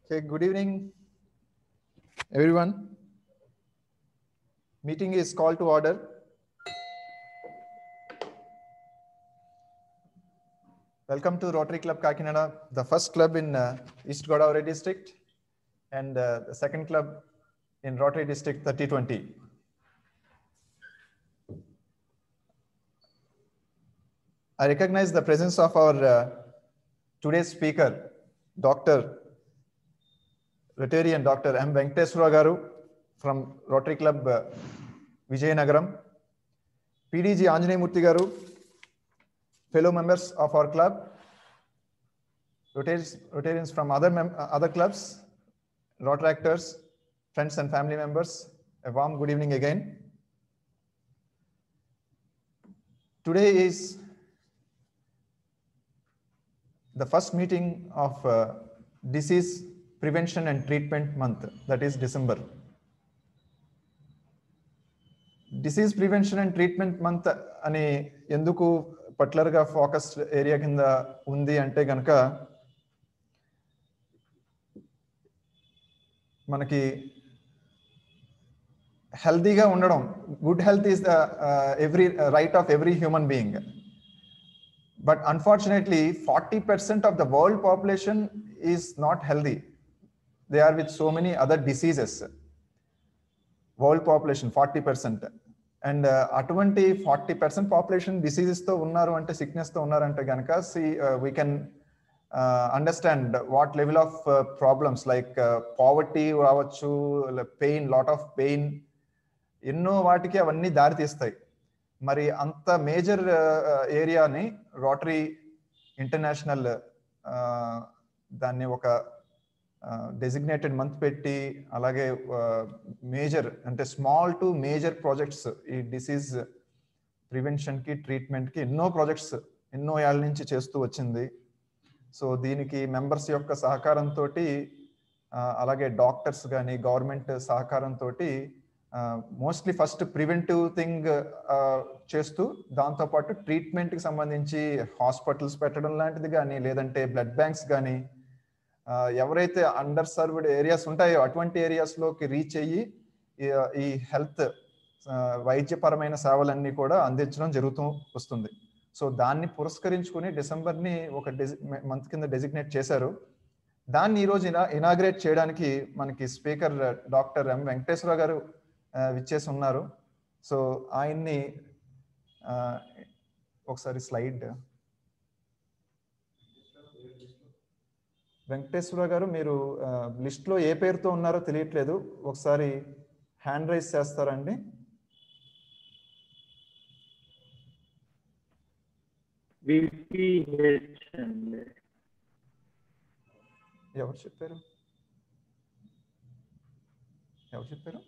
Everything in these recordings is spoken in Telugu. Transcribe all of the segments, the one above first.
Okay, good evening, everyone. Meeting is called to order. Welcome to Rotary Club Kakinada, the first club in uh, East Godavari district and uh, the second club in Rotary district 3020. I recognize the presence of our uh, today's speaker, Dr. Rotarian Dr. M. Venkateswara Garu from Rotary Club uh, Vijayanagaram, PDG Anjaneyamurthy Garu, fellow members of our club, Rotarians, Rotarians from other, mem- uh, other clubs, Rotaractors, friends and family members, a warm good evening again. Today is the first meeting of uh, disease prevention and treatment month, that is December. Disease prevention and treatment month అని ఎందుకు పర్టికులర్ గా ఫోకస్ ఏరియా కింద ఉంది అంటే గనక మనకి హెల్తీగా ఉండడం good health is the every right of every human being but unfortunately forty percent of the world population is not healthy they are with so many other diseases world population forty percent and అటువంటి ఫార్టీ పర్సెంట్ పాపులేషన్ డిసీజెస్ తో ఉన్నారు అంటే సిక్నెస్ తో ఉన్నారంటే కనుక see we can understand what level of problems like poverty రావచ్చు పెయిన్ లాట్ ఆఫ్ పెయిన్ ఎన్నో వాటికి అవన్నీ దారి తీస్తాయి మరి అంత మేజర్ ఏరియాని రోటరీ ఇంటర్నేషనల్ దాన్ని ఒక డెసిగ్నేటెడ్ మంత్ పెట్టి అలాగే మేజర్ అంటే స్మాల్ టు మేజర్ ప్రాజెక్ట్స్ ఈ డిసీజ్ ప్రివెన్షన్ కి ట్రీట్మెంట్ కి ఎన్నో ప్రాజెక్ట్స్ ఎన్నో ఏళ్ళ నుంచి చేస్తూ వచ్చింది సో దీనికి మెంబర్స్ యొక్క సహకారంతో అలాగే డాక్టర్స్ కానీ గవర్నమెంట్ సహకారంతో మోస్ట్లీ ఫస్ట్ ప్రివెంటివ్ థింగ్ చేస్తూ దాంతోపాటు ట్రీట్మెంట్కి సంబంధించి హాస్పిటల్స్ పెట్టడం లాంటిది కానీ లేదంటే బ్లడ్ బ్యాంక్స్ కానీ ఎవరైతే అండర్ సర్వ్డ్ ఏరియాస్ ఉంటాయో అటువంటి ఏరియాస్లోకి రీచ్ అయ్యి ఈ హెల్త్ వైద్యపరమైన సేవలన్నీ కూడా అందించడం జరుగుతూ వస్తుంది సో దాన్ని పురస్కరించుకుని డిసెంబర్ని ఒక మంత్ కింద డెసిగ్నేట్ చేశారు దాన్ని ఈరోజు ఇనా ఇనాగ్రేట్ చేయడానికి మనకి స్పీకర్ డాక్టర్ ఎం వెంకటేశ్వర గారు విచ్చేసి ఉన్నారు సో ఆయన్ని ఒకసారి స్లైడ్ వెంకటేశ్వర గారు మీరు లిస్ట్ లో ఏ పేరుతో ఉన్నారో తెలియట్లేదు ఒకసారి హ్యాండ్ రైజ్ చేస్తారండి ఎవరు చెప్పారు ఎవరు చెప్పారు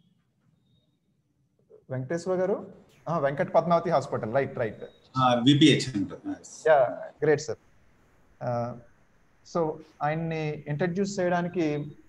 Venkateswara garu Venkata Padmavathi hospital right right VPH yeah great sir so ఆయన్ని ఇంట్రడ్యూస్ చేయడానికి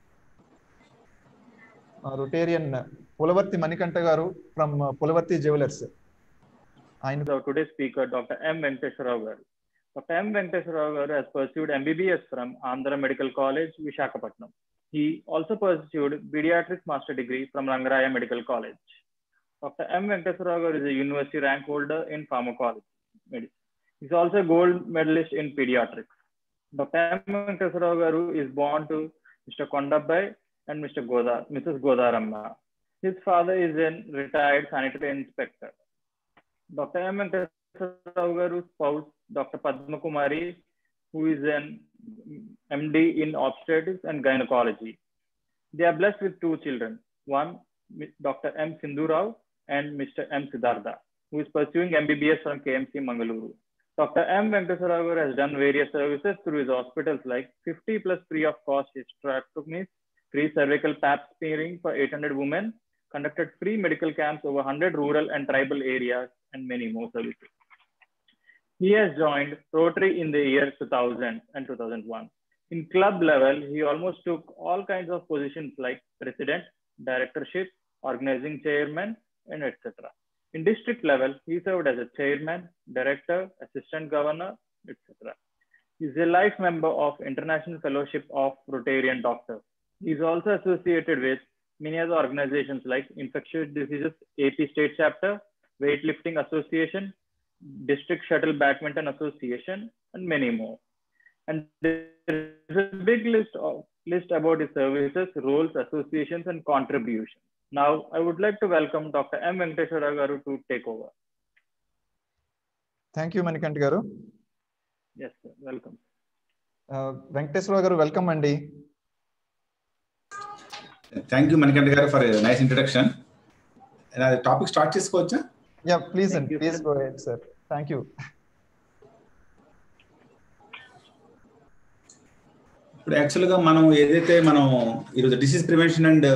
Rotarian Pulavarthi Manikanta garu from Pulavarthi jewellers ఆయన today speaker doctor M Venkateswararao గారు డాక్టర్ ఎం వెంకటేశ్వరరావు గారు has pursued MBBS from Andhra Medical College, Visakhapatnam. He also pursued pediatrics master degree from Rangaraya Medical College. Dr. M. Venkateswara Garu is a university rank holder in pharmacology medicine. He's also a gold medalist in pediatrics. Dr. M. Venkateswara Garu is born to Mr. Kondabbai and Mr. Godar, Mrs. Godaramma. His father is a retired sanitary inspector. Dr. M. Venkateswara Garu's spouse, Dr. Padma Kumari, who is an MD in obstetrics and gynecology. They are blessed with two children. One, Dr. M. Sindhu Rao and Mr. M. Siddhartha, who is pursuing MBBS from KMC Mangaluru. Dr. M. Venkateswara Garu has done various services through his hospitals like 50 plus free of cost hysterectomies, free cervical pap smearing for 800 women, conducted free medical camps over 100 rural and tribal areas, and many more services. He has joined Rotary in the year 2000 and 2001. In club level, he almost took all kinds of positions like president, directorship, organizing chairman, and etc. In district level, he served as a chairman, director, assistant governor, etc. He is a life member of International Fellowship of Rotarian Doctors. He is also associated with many other organizations like Infectious Diseases AP State Chapter, Weightlifting Association, District Shuttle Badminton Association, and many more. And there is a big list of list about his services, roles, associations, and contributions. Now, I would like to welcome Dr. M. Venkateswara Garu to take over. Thank you Manikanth garu Yes, sir. Welcome. Venkateswara గారు వెల్కమ్ అండి thank you Manikanta garu for nice introduction topic start చేసుకోవచ్చా యా ప్లీజ్ Thank అండి you, please sir. Go ahead sir thank you ఇప్పుడు యాక్చువల్గా మనం ఏదైతే మనం ఈరోజు disease prevention and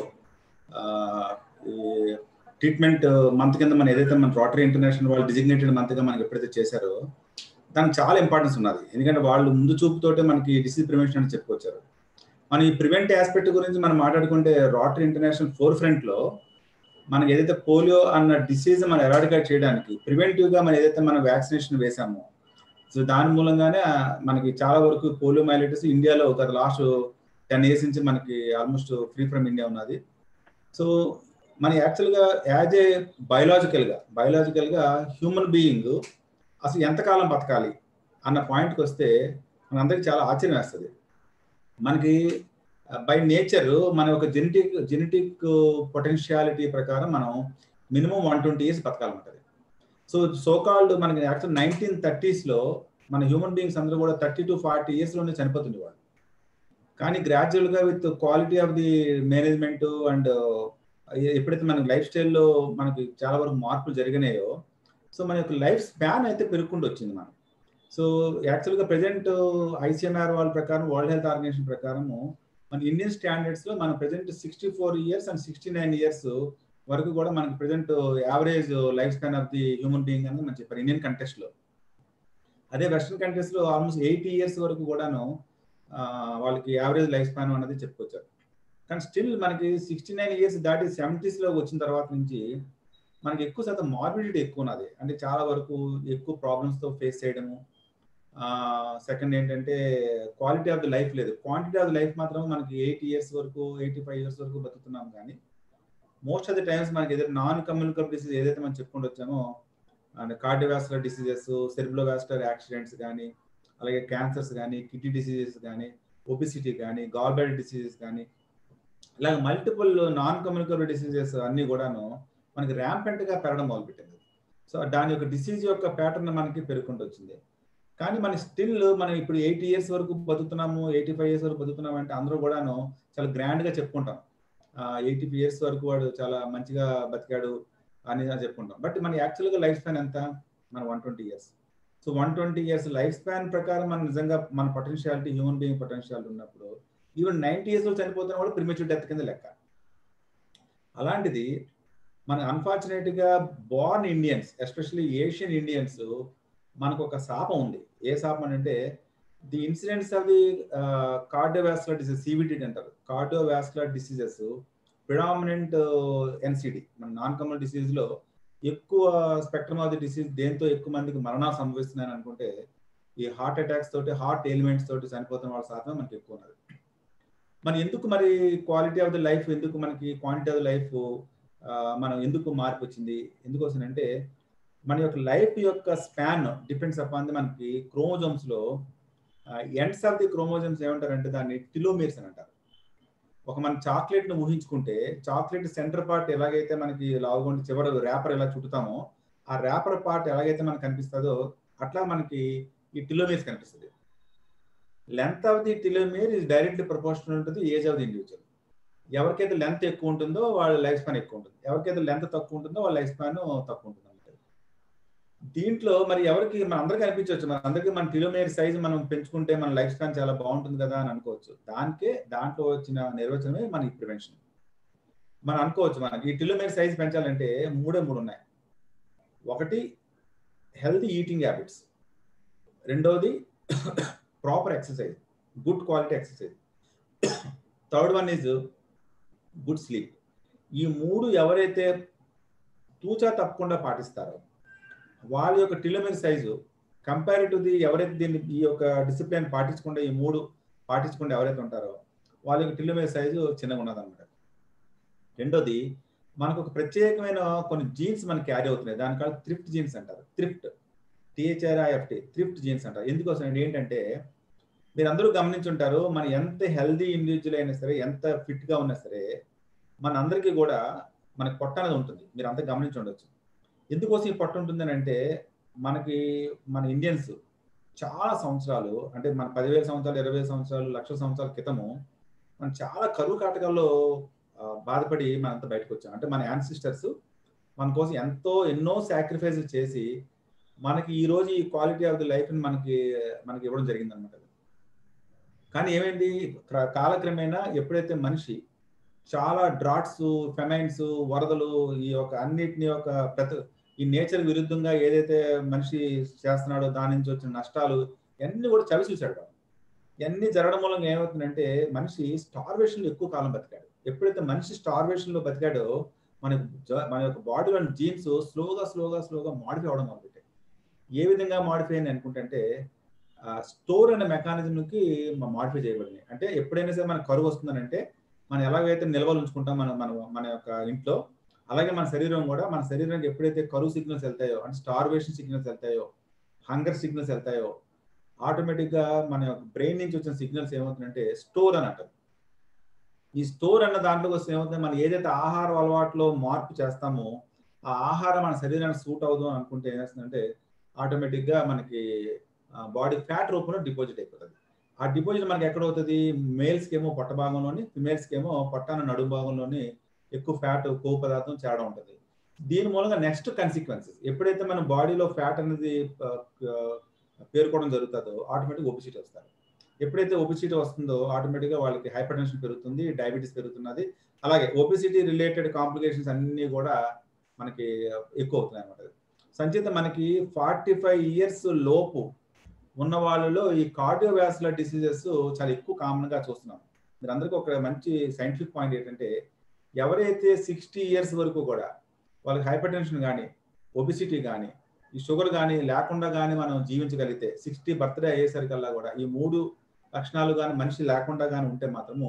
treatment month కింద మనం ఏదైతే మన రోటరీ ఇంటర్నేషనల్ వాళ్ళు డిజిగ్నేటెడ్ మంత్గా మనకి ఎప్పుడైతే చేశారో దానికి చాలా ఇంపార్టెన్స్ ఉన్నది ఎందుకంటే వాళ్ళు ముందు చూపుతోటే మనకి డిసీజ్ ప్రివెన్షన్ అని చెప్పుకొచ్చారు మనం ఈ ప్రివెంట్ ఆస్పెక్ట్ గురించి మనం మాట్లాడుకుంటే రోటరీ ఇంటర్నేషనల్ ఫోర్ ఫ్రంట్లో మనకి ఏదైతే పోలియో అన్న డిసీజ్ మనం ఎరాడికేట్ చేయడానికి ప్రివెంటివ్ గా మనం ఏదైతే మనం వ్యాక్సినేషన్ వేసామో సో దాని మూలంగానే ఆ, మనకి చాలా వరకు పోలియో మైలైటిస్ ఇండియాలో గత లాస్ట్ టెన్ ఇయర్స్ నుంచి మనకి ఆల్మోస్ట్ ఫ్రీ ఫ్రమ్ ఇండియా ఉన్నది సో మన యాక్చువల్గా యాజ్ ఏ బయలాజికల్గా బయలాజికల్గా హ్యూమన్ బీయింగ్ అసలు ఎంతకాలం బతకాలి అన్న పాయింట్కి వస్తే మనందరికీ చాలా ఆశ్చర్యం వేస్తుంది మనకి బై నేచర్ మన ఒక జెనెటిక్ జెనెటిక్ పొటెన్షియాలిటీ ప్రకారం మనం మినిమం వన్ ట్వంటీ ఇయర్స్ బతకాలంటది సో సోకాల్డ్ మనకి యాక్చువల్ నైన్టీన్ థర్టీస్లో మన హ్యూమన్ బీయింగ్స్ అందరూ కూడా థర్టీ టు ఫార్టీ ఇయర్స్లోనే చనిపోతుంది వాళ్ళు కానీ గ్రాడ్యువల్గా with quality of the management and ఎప్పుడైతే మనకి లైఫ్ స్టైల్లో మనకి చాలా వరకు మార్పులు జరిగినాయో సో మన యొక్క లైఫ్ స్పాన్ అయితే పెరుగుకుంటూ వచ్చింది మనం సో యాక్చువల్గా ప్రజెంట్ ఐసీఎంఆర్ వాళ్ళ ప్రకారం వరల్డ్ హెల్త్ ఆర్గనైజేషన్ ప్రకారము మన ఇండియన్ స్టాండర్డ్స్ లో మన present sixty four years and sixty nine years వరకు కూడా మనకి present average life span of the human being అని మనం చెప్పారు ఇండియన్ కంటెస్ట్ లో అదే వెస్ట్రన్ కంట్రీస్ లో ఆల్మోస్ట్ ఎయిటీ ఇయర్స్ వరకు కూడాను ఆ, వాళ్ళకి యావరేజ్ లైఫ్ స్పాన్ అనేది చెప్పుకొచ్చారు కానీ స్టిల్ మనకి సిక్స్టీ నైన్ ఇయర్స్ దాటి సెవెంటీస్ లో వచ్చిన తర్వాత నుంచి మనకి ఎక్కువ శాతం మార్బిడిటీ ఎక్కువ ఉన్నది అంటే చాలా వరకు ఎక్కువ ప్రాబ్లమ్స్ తో ఫేస్ చేయడము సెకండ్ ఏంటంటే క్వాలిటీ ఆఫ్ ది లైఫ్ లేదు క్వాంటిటీ ఆఫ్ ది లైఫ్ మాత్రం మనకి ఎయిటీ ఇయర్స్ వరకు ఎయిటీ ఫైవ్ ఇయర్స్ వరకు బతుకుతున్నాం కానీ మోస్ట్ ఆఫ్ ది టైమ్స్ మనకి ఏదైతే నాన్ కమ్యూనికబుల్ డిసీజ్ ఏదైతే మనం చెప్పుకుంటూ వచ్చామో and cardiovascular diseases cerebrovascular accidents కానీ అలాగే క్యాన్సర్స్ కానీ కిడ్నీ డిసీజెస్ కానీ ఒబిసిటీ కానీ గాల్బెడ్ డిసీజెస్ కానీ ఇలాగ మల్టిపుల్ నాన్ కమ్యూనికబుల్ డిసీజెస్ అన్నీ కూడాను మనకి ర్యాంపెంట్ గా పెరగడం మొదలుపెట్టింది సో దాని యొక్క డిసీజ్ యొక్క ప్యాటర్న్ మనకి పెరుగుకుంటూ వచ్చింది కానీ మన స్టిల్ మనం ఇప్పుడు ఎయిటీ ఇయర్స్ వరకు బతుకుతున్నాము ఎయిటీ ఫైవ్ ఇయర్స్ వరకు బతుకుతున్నాం అంటే అందరూ కూడాను చాలా గ్రాండ్ గా చెప్పుకుంటాం ఎయిటీ ఇయర్స్ వరకు వాడు చాలా మంచిగా బతికాడు అని చెప్పుకుంటాం బట్ మన యాక్చువల్ గా లైఫ్ స్పాన్ ఎంత మన one twenty years so one twenty years life span ప్రకారం మనం నిజంగా మన పొటెన్షియాలిటీ హ్యూమన్ బీయింగ్ పొటెన్షియాలిటీ ఉన్నప్పుడు ఈవెన్ నైన్టీ ఇయర్స్ లో చనిపోతున్న వాడు ప్రిమేచ్యూర్ డెత్ కింద లెక్క అలాంటిది మన అన్ఫార్చునేట్ గా born Indians especially Asian Indians మనకు ఒక శాపం ఉంది ఏ శాపం అని అంటే the incidents of the cardiovascular disease సివిటీ అంటారు కార్డియోవాస్కులర్ డిసీజెస్ ప్రిడామినెంట్ ఎన్సిడి మన నాన్ కమల్ డిసీజ్ లో ఎక్కువ స్పెక్ట్రమ్ ఆఫ్ ది డిసీజ్ దేంతో ఎక్కువ మందికి మరణాలు సంభవిస్తున్నాయని అనుకుంటే ఈ హార్ట్ అటాక్స్ తోటి హార్ట్ ఎలిమెంట్స్ తోటి చనిపోతున్న వాళ్ళ శాతం మనకి ఎక్కువ ఉన్నది మరి ఎందుకు మరి క్వాలిటీ ఆఫ్ ది లైఫ్ ఎందుకు మనకి క్వాంటిటీ ఆఫ్ ది లైఫ్ మనం ఎందుకు మార్పు వచ్చింది ఎందుకు వస్తుందంటే మన యొక్క లైఫ్ యొక్క స్పాన్ డిపెండ్స్ అపాన్ ది మనకి క్రోమోజోమ్స్ లో ఎండ్స్ ఆఫ్ ది క్రోమోజోమ్స్ ఏమంటారంటే దాన్ని టిలోమీర్స్ అని అంటారు ఒక మన చాక్లెట్ ను ఊహించుకుంటే చాక్లెట్ సెంటర్ పార్ట్ ఎలాగైతే మనకి లావుగుండి చివరి ర్యాపర్ ఎలా చుట్టుతామో ఆ ర్యాపర్ పార్ట్ ఎలాగైతే మనకు కనిపిస్తుందో అట్లా మనకి ఈ టిలోమీర్స్ కనిపిస్తుంది length of the telomere is directly proportional to the age of the individual ఎవరికైతే లెంత్ ఎక్కువ ఉంటుందో వాళ్ళ లైఫ్ స్పాన్ ఎక్కువ ఉంటుంది ఎవరికైతే లెంత్ తక్కువ ఉంటుందో వాళ్ళ లైఫ్ స్పాన్ తక్కువ ఉంటుంది దీంట్లో మరి ఎవరికి మన అందరికీ అనిపించవచ్చు మన అందరికీ మన కిలోమీటర్ సైజ్ మనం పెంచుకుంటే మన లైఫ్ స్పాన్ చాలా బాగుంటుంది కదా అని అనుకోవచ్చు దానికే దాంట్లో వచ్చిన నిర్వచనమే మనకి ప్రివెన్షన్ మనం అనుకోవచ్చు మనకి ఈ కిలోమీటర్ సైజ్ పెంచాలంటే మూడే మూడు ఉన్నాయి ఒకటి హెల్తీ ఈటింగ్ హ్యాబిట్స్ రెండోది proper exercise good quality exercise third one is good sleep ఈ మూడు ఎవరైతే తూచా తప్పకుండా పాటిస్తారో వాళ్ళ యొక్క telomere size compare to the ఎవరైతే దీన్ని ఈ యొక్క డిసిప్లిన్ పాటించకుండా ఈ మూడు పాటించకుండా ఎవరైతే ఉంటారో వాళ్ళకి టిల్లుమే సైజు చిన్నగా ఉన్నదన్నమాట రెండోది మనకు ఒక ప్రత్యేకమైన కొన్ని జీన్స్ మనకి క్యారీ అవుతున్నాయి దాని కాదు థ్రిఫ్ట్ జీన్స్ అంటారు థ్రిఫ్ట్ టిహెచ్ఆర్ఐఎఫ్టి థ్రిఫ్ట్ జీన్స్ అంటారు ఎందుకోసం అంటే ఏంటంటే మీరు అందరూ గమనించుంటారు మన ఎంత హెల్దీ ఇండివిజువల్ అయినా సరే ఎంత ఫిట్ గా ఉన్నా సరే మన అందరికీ కూడా మనకి పొట్ట అనేది ఉంటుంది మీరు అంతా గమనించి ఉండొచ్చు ఎందుకోసం ఈ పొట్ట ఉంటుందని అంటే మనకి మన ఇండియన్స్ చాలా సంవత్సరాలు అంటే మన పదివేల సంవత్సరాలు ఇరవై సంవత్సరాలు లక్ష సంవత్సరాల క్రితము మనం చాలా కరువు కాటకాల్లో బాధపడి మనంతా బయటకు వచ్చాం అంటే మన యాన్సిస్టర్స్ మన కోసం ఎంతో ఎన్నో సాక్రిఫైస్ చేసి మనకి ఈ రోజు ఈ క్వాలిటీ ఆఫ్ ది లైఫ్ మనకి మనకి ఇవ్వడం జరిగింది అనమాట కానీ ఏమైంది కాలక్రమేణా ఎప్పుడైతే మనిషి చాలా డ్రాట్స్ ఫెమైన్స్ వరదలు ఈ యొక్క అన్నిటిని యొక్క ప్రతి ఈ నేచర్ విరుద్ధంగా ఏదైతే మనిషి చేస్తున్నాడో దాని నుంచి వచ్చిన నష్టాలు ఇవన్నీ కూడా చవి చూశాడు ఇవన్నీ జరగడం మూలంగా ఏమవుతుందంటే మనిషి స్టార్వేషన్ ఎక్కువ కాలం బతికాడు ఎప్పుడైతే మనిషి స్టార్వేషన్ లో బతికాడో మన మన యొక్క బాడీలోని జీన్స్ స్లోగా స్లోగా స్లోగా మాడిఫై అవడం మొదలుపెట్టాయి ఏ విధంగా మాడిఫై అని అనుకుంటే స్టోర్ అనే మెకానిజంకి మాడిఫై చేయబడింది అంటే ఎప్పుడైనా సరే మనకు కరువు వస్తుందనంటే మనం ఎలాగైతే నిల్వలు ఉంచుకుంటాం మన మన మన యొక్క ఇంట్లో అలాగే మన శరీరం కూడా మన శరీరానికి ఎప్పుడైతే కరువు సిగ్నల్స్ వెళ్తాయో అంటే స్టార్వేషన్ సిగ్నల్స్ వెళ్తాయో హంగర్ సిగ్నల్స్ వెళ్తాయో ఆటోమేటిక్ గా మన యొక్క బ్రెయిన్ నుంచి వచ్చిన సిగ్నల్స్ ఏమవుతుందంటే స్టోర్ అని అంటారు ఈ స్టోర్ అన్న దాంట్లోకి వస్తే ఏమవుతుంది మనం ఏదైతే ఆహార అలవాట్లో మార్పు చేస్తామో ఆ ఆహారం మన శరీరానికి సూట్ అవుదాం అనుకుంటే ఏమేస్తుందంటే ఆటోమేటిక్ గా మనకి బాడీ ఫ్యాట్ రూపంలో డిపాజిట్ అయిపోతుంది ఆ డిపాజిట్ మనకి ఎక్కడ అవుతుంది మేల్స్కి ఏమో పొట్ట భాగంలోని ఫిమేల్స్కి ఏమో పొట్టాన నడుము భాగంలోని ఎక్కువ ఫ్యాట్ కొవ్వు పదార్థం చేరడం ఉంటుంది దీని మూలంగా నెక్స్ట్ కన్సిక్వెన్సెస్ ఎప్పుడైతే మన బాడీలో ఫ్యాట్ అనేది పేర్కోవడం జరుగుతుందో ఆటోమేటిక్ ఒబిసిటీ వస్తారు ఎప్పుడైతే ఒబిసిటీ వస్తుందో ఆటోమేటిక్గా వాళ్ళకి హైపర్ టెన్షన్ పెరుగుతుంది డయాబెటీస్ పెరుగుతున్నది అలాగే ఒబిసిటీ రిలేటెడ్ కాంప్లికేషన్స్ అన్నీ కూడా మనకి ఎక్కువ అవుతున్నాయి అన్నమాట సంచేత మనకి ఫార్టీ ఫైవ్ ఇయర్స్ లోపు ఉన్న వాళ్ళలో ఈ కార్డియోవాస్యులర్ డిసీజెస్ చాలా ఎక్కువ కామన్ గా చూస్తున్నాం మీరు అందరికీ ఒక మంచి సైంటిఫిక్ పాయింట్ ఏంటంటే ఎవరైతే సిక్స్టీ ఇయర్స్ వరకు కూడా వాళ్ళకి హైపర్ టెన్షన్ కానీ ఒబిసిటీ కానీ ఈ షుగర్ కానీ లేకుండా కానీ మనం జీవించగలిగితే సిక్స్టీ బర్త్డే అయ్యేసరికల్లా కూడా ఈ మూడు లక్షణాలు కానీ మనిషి లేకుండా కానీ ఉంటే మాత్రము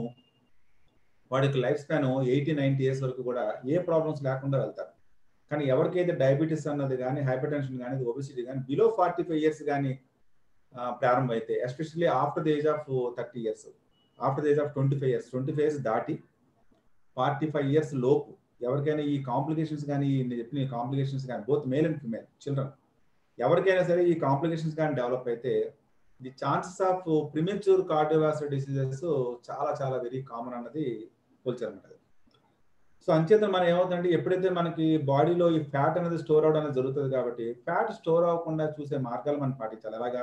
వాడికి life span eighty ninety years వరకు కూడా ఏ ప్రాబ్లమ్స్ లేకుండా వెళ్తారు కానీ ఎవరికైతే డయాబెటీస్ అన్నది కానీ హైపర్ టెన్షన్ కానీ ఒబిసిటీ కానీ బిలో ఫార్టీ ఫైవ్ ఇయర్స్ కానీ ప్రారంభమైతే especially after the age of thirty years after the age of twenty five years twenty five years దాటి ఫార్టీ ఫైవ్ ఇయర్స్ లోపు ఎవరికైనా ఈ కాంప్లికేషన్స్ కానీ నేను చెప్పిన ఈ కాంప్లికేషన్స్ కానీ both male and female children ఎవరికైనా సరే ఈ కాంప్లికేషన్స్ కానీ డెవలప్ అయితే the chances of premature cardiovascular diseases చాలా చాలా వెరీ కామన్ అన్నది పోల్చారన్నమాట సో అంచేత మనం ఏమవుతుందంటే ఎప్పుడైతే మనకి బాడీలో ఈ ఫ్యాట్ అనేది స్టోర్ అవడం అనేది జరుగుతుంది కాబట్టి ఫ్యాట్ స్టోర్ అవ్వకుండా చూసే మార్గాలు మనం పాటించాలి ఎలాగా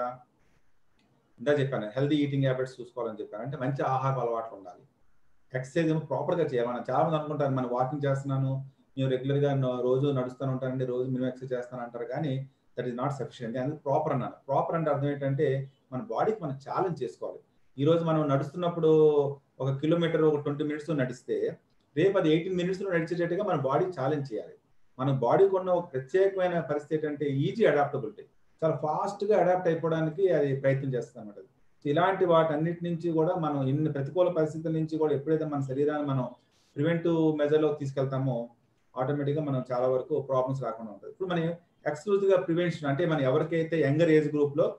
ఇందా చెప్పాను హెల్దీ ఈటింగ్ హ్యాబిట్స్ చూసుకోవాలని చెప్పాను అంటే మంచి ఆహార అలవాట్లు ఉండాలి ఎక్సర్సైజ్ ఏమో ప్రాపర్గా చేయాలి మనం చాలా మంది అనుకుంటారు మనం వాకింగ్ చేస్తున్నాను నేను రెగ్యులర్గా రోజు నడుస్తూనే ఉంటానండి రోజు మినిమం ఎక్సర్సైజ్ చేస్తాను అంటారు కానీ దట్ ఈస్ నాట్ సఫిషియెంట్ అది ప్రాపర్ అన్నాను ప్రాపర్ అంటే అర్థం ఏంటంటే మన బాడీకి మనం ఛాలెంజ్ చేసుకోవాలి ఈ రోజు మనం నడుస్తున్నప్పుడు ఒక కిలోమీటర్ ఒక ట్వంటీ మినిట్స్ నడిస్తే రేపు అది ఎయిటీన్ మినిట్స్ లో నడిచేటట్టుగా మన బాడీ ఛాలెంజ్ చేయాలి మన బాడీకి ఉన్న ఒక ప్రత్యేకమైన పరిస్థితి ఏంటంటే ఈజీ అడాప్టబిలిటీ చాలా ఫాస్ట్ గా అడాప్ట్ అయిపోవడానికి అది ప్రయత్నం చేస్తుంది అన్నమాట ఇలాంటి వాటన్నిటి నుంచి కూడా మనం ఇన్ని ప్రతికూల పరిస్థితుల నుంచి కూడా ఎప్పుడైతే మన శరీరాన్ని మనం ప్రివెంటివ్ మెజర్లో తీసుకెళ్తామో ఆటోమేటిక్గా మనం చాలా వరకు ప్రాబ్లమ్స్ రాకుండా ఉంటుంది ఇప్పుడు మనం ఎక్స్క్లూజివ్ గా ప్రివెన్షన్ అంటే మనం ఎవరికైతే యంగర్ ఏజ్ గ్రూప్ లో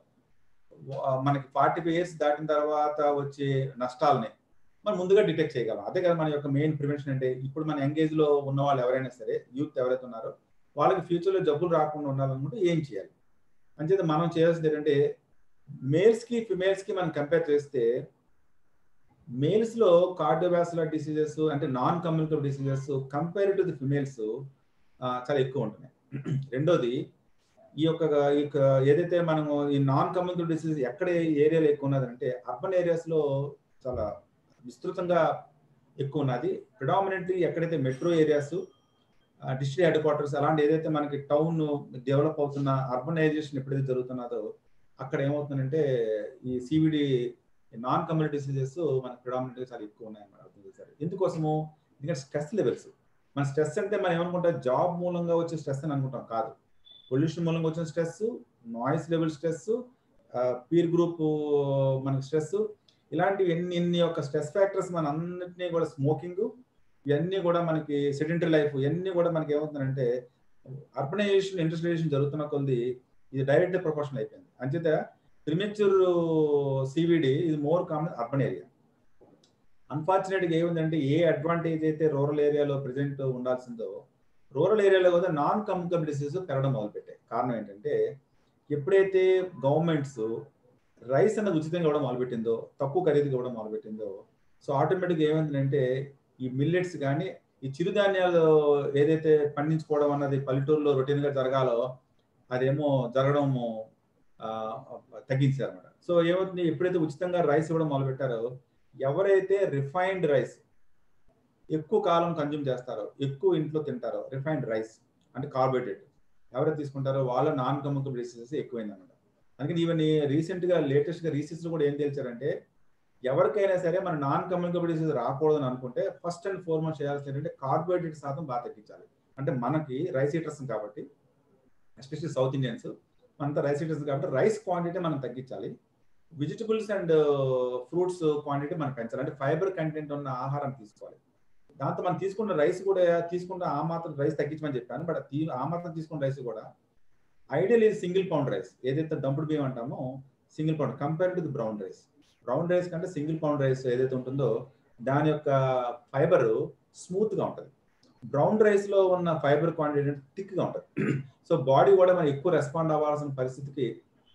మనకి ఫార్టీ ఫైవ్ ఇయర్స్ దాటిన తర్వాత వచ్చే నష్టాలని మనం ముందుగా డిటెక్ట్ చేయగలం అదే కదా మన యొక్క మెయిన్ ప్రివెన్షన్ అంటే ఇప్పుడు మన యంగేజ్ లో ఉన్న వాళ్ళు ఎవరైనా సరే యూత్ ఎవరైతే ఉన్నారో వాళ్ళకి ఫ్యూచర్ లో జబ్బులు రాకుండా ఉండాలనుకుంటే ఏం చేయాలి అంచేత మనం చేయాల్సింది ఏంటంటే మేల్స్ కి ఫిమేల్స్ కి మనం కంపేర్ చేస్తే మేల్స్ లో కార్డియోవాస్యులర్ డిసీజెస్ అంటే non communicable diseases compare to the females చాలా ఎక్కువ ఉంటున్నాయి రెండోది ఈ యొక్క ఏదైతే మనము ఈ నాన్ కమ్యూనికబుల్ డిసీజ్ ఎక్కడ ఏరియాలో ఎక్కువ ఉన్నదంటే అర్బన్ ఏరియాస్ లో చాలా విస్తృతంగా ఎక్కువ ఉన్నది ప్రిడామినెంట్లీ ఎక్కడైతే metro areas district head quarters అలాంటి ఏదైతే మనకి టౌన్ డెవలప్ అవుతున్న అర్బనైజేషన్ ఎప్పుడైతే జరుగుతున్నదో అక్కడ ఏమవుతుందంటే ఈ సివిడి నాన్ కమ్యూనిటీ డిసీజెస్ మనకి ప్రిడామినెంట్గా చాలా ఎక్కువ ఉన్నాయి అన్నమాట అర్థం చేశారు ఎందుకోసము ఎందుకంటే స్ట్రెస్ లెవెల్స్ మన స్ట్రెస్ అంటే మనం ఏమనుకుంటాం జాబ్ మూలంగా వచ్చే స్ట్రెస్ అని అనుకుంటాం కాదు పొల్యూషన్ మూలంగా వచ్చిన stress noise level stress peer group మనకి స్ట్రెస్ ఇలాంటివి ఎన్ని ఎన్ని యొక్క స్ట్రెస్ ఫ్యాక్టర్స్ మన అన్నింటినీ కూడా స్మోకింగ్ ఇవన్నీ కూడా మనకి సెడెంటరీ లైఫ్ ఇవన్నీ కూడా మనకి ఏమవుతుందంటే అర్బనైజేషన్ ఇండస్ట్రియలైజేషన్ జరుగుతున్న కొద్ది ఇది డైరెక్ట్ ప్రొపోర్షన్ అయిపోయింది అంచేత ప్రిమెచ్యూర్ సివిడి ఇది మోర్ కామన్ అర్బన్ ఏరియా అన్ఫార్చునేట్గా ఏముందంటే ఏ అడ్వాంటేజ్ అయితే రూరల్ ఏరియాలో ప్రజెంట్ ఉండాల్సిందో రూరల్ ఏరియాలో కూడా నాన్ కమ్యూనికబుల్ డిసీజెస్ పెరగడం మొదలుపెట్టాయి కారణం ఏంటంటే ఎప్పుడైతే గవర్నమెంట్స్ రైస్ అన్నది ఉచితంగా ఇవ్వడం మొదలుపెట్టిందో తక్కువ ఖరీదుగా ఇవ్వడం మొదలుపెట్టిందో సో ఆటోమేటిక్గా ఏమైందంటే ఈ మిల్లెట్స్ కానీ ఈ చిరుధాన్యాలు ఏదైతే పండించుకోవడం అన్నది పల్లెటూరులో రొటీన్గా జరగాలో అదేమో జరగడము తగ్గించారు అనమాట సో ఏమవుతుంది ఎప్పుడైతే ఉచితంగా రైస్ ఇవ్వడం మొదలుపెట్టారో ఎవరైతే రిఫైన్డ్ రైస్ ఎక్కువ కాలం కన్జ్యూమ్ చేస్తారో ఎక్కువ ఇంట్లో తింటారో రిఫైన్డ్ రైస్ అంటే కార్బోహైడ్రేట్ ఎవరైతే తీసుకుంటారో వాళ్ళ నాన్ కమ్యూనికబుల్ డిసీజెస్ ఎక్కువైంది అనమాట అందుకని ఈవెన్ రీసెంట్ గా లేటెస్ట్ గా రీసెర్చ్ కూడా ఏం తెలిచారంటే ఎవరికైనా సరే మన నాన్ కమ్యూనికబుల్ డిసీజ్ రాకూడదని అనుకుంటే ఫస్ట్ అండ్ ఫార్మోస్ట్ చేయాల్సింది ఏంటంటే కార్బోహైడ్రేట్ శాతం బాగా తగ్గించాలి అంటే మనకి రైస్ ఈటర్స్ కాబట్టి ఎస్పెషల్లీ సౌత్ ఇండియన్స్ మనంతా రైస్ ఈటర్స్ కాబట్టి రైస్ క్వాంటిటీ మనం తగ్గించాలి వెజిటబుల్స్ అండ్ ఫ్రూట్స్ క్వాంటిటీ మనం పెంచాలి అంటే ఫైబర్ కంటెంట్ ఉన్న ఆహారం తీసుకోవాలి దాంతో మనం తీసుకున్న రైస్ కూడా తీసుకున్న ఆ మాత్రం రైస్ తగ్గించమని చెప్పాను బట్ ఆ మాత్రం తీసుకున్న రైస్ కూడా ఐడియల్ ఇది సింగిల్ పౌండ్ రైస్ ఏదైతే దంపుడు బియ్యం అంటామో single pound compare to the brown rice brown rice కంటే సింగిల్ పౌండ్ రైస్ ఏదైతే ఉంటుందో దాని యొక్క ఫైబర్ స్మూత్ గా ఉంటుంది బ్రౌన్ రైస్ లో ఉన్న ఫైబర్ క్వాంటిటీ థిక్ గా ఉంటుంది సో బాడీ కూడా మనం ఎక్కువ రెస్పాండ్ అవ్వాల్సిన పరిస్థితికి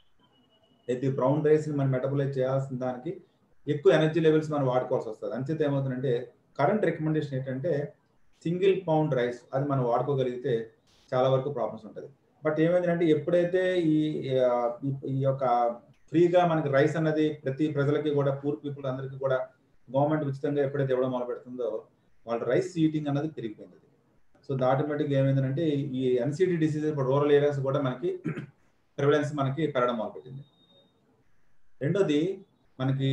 అయితే బ్రౌన్ రైస్ మనం మెటబలైజ్ చేయాల్సిన దానికి ఎక్కువ ఎనర్జీ లెవెల్స్ మనం వాడుకోవాల్సి వస్తుంది అంచేత ఏమవుతుందంటే కరెంట్ రికమెండేషన్ ఏంటంటే సింగిల్ పౌండ్ రైస్ అది మనం వాడుకోగలిగితే చాలా వరకు ప్రాబ్లమ్స్ ఉంటుంది బట్ ఏమైందంటే ఎప్పుడైతే ఈ ఈ యొక్క ఫ్రీగా మనకి రైస్ అన్నది ప్రతి ప్రజలకి కూడా పూర్ పీపుల్ అందరికీ కూడా గవర్నమెంట్ ఉచితంగా ఎప్పుడైతే ఇవ్వడం మొదలు పెడుతుందో వాళ్ళ రైస్ ఈటింగ్ అన్నది పెరిగిపోయింది సో ఆటోమేటిక్గా ఏమైందంటే ఈ ఎన్సిటీ డిసీజ్ ఇప్పుడు రూరల్ ఏరియాస్ కూడా మనకి ప్రివలెన్స్ మనకి పెరగడం మొదలుపెట్టింది రెండోది మనకి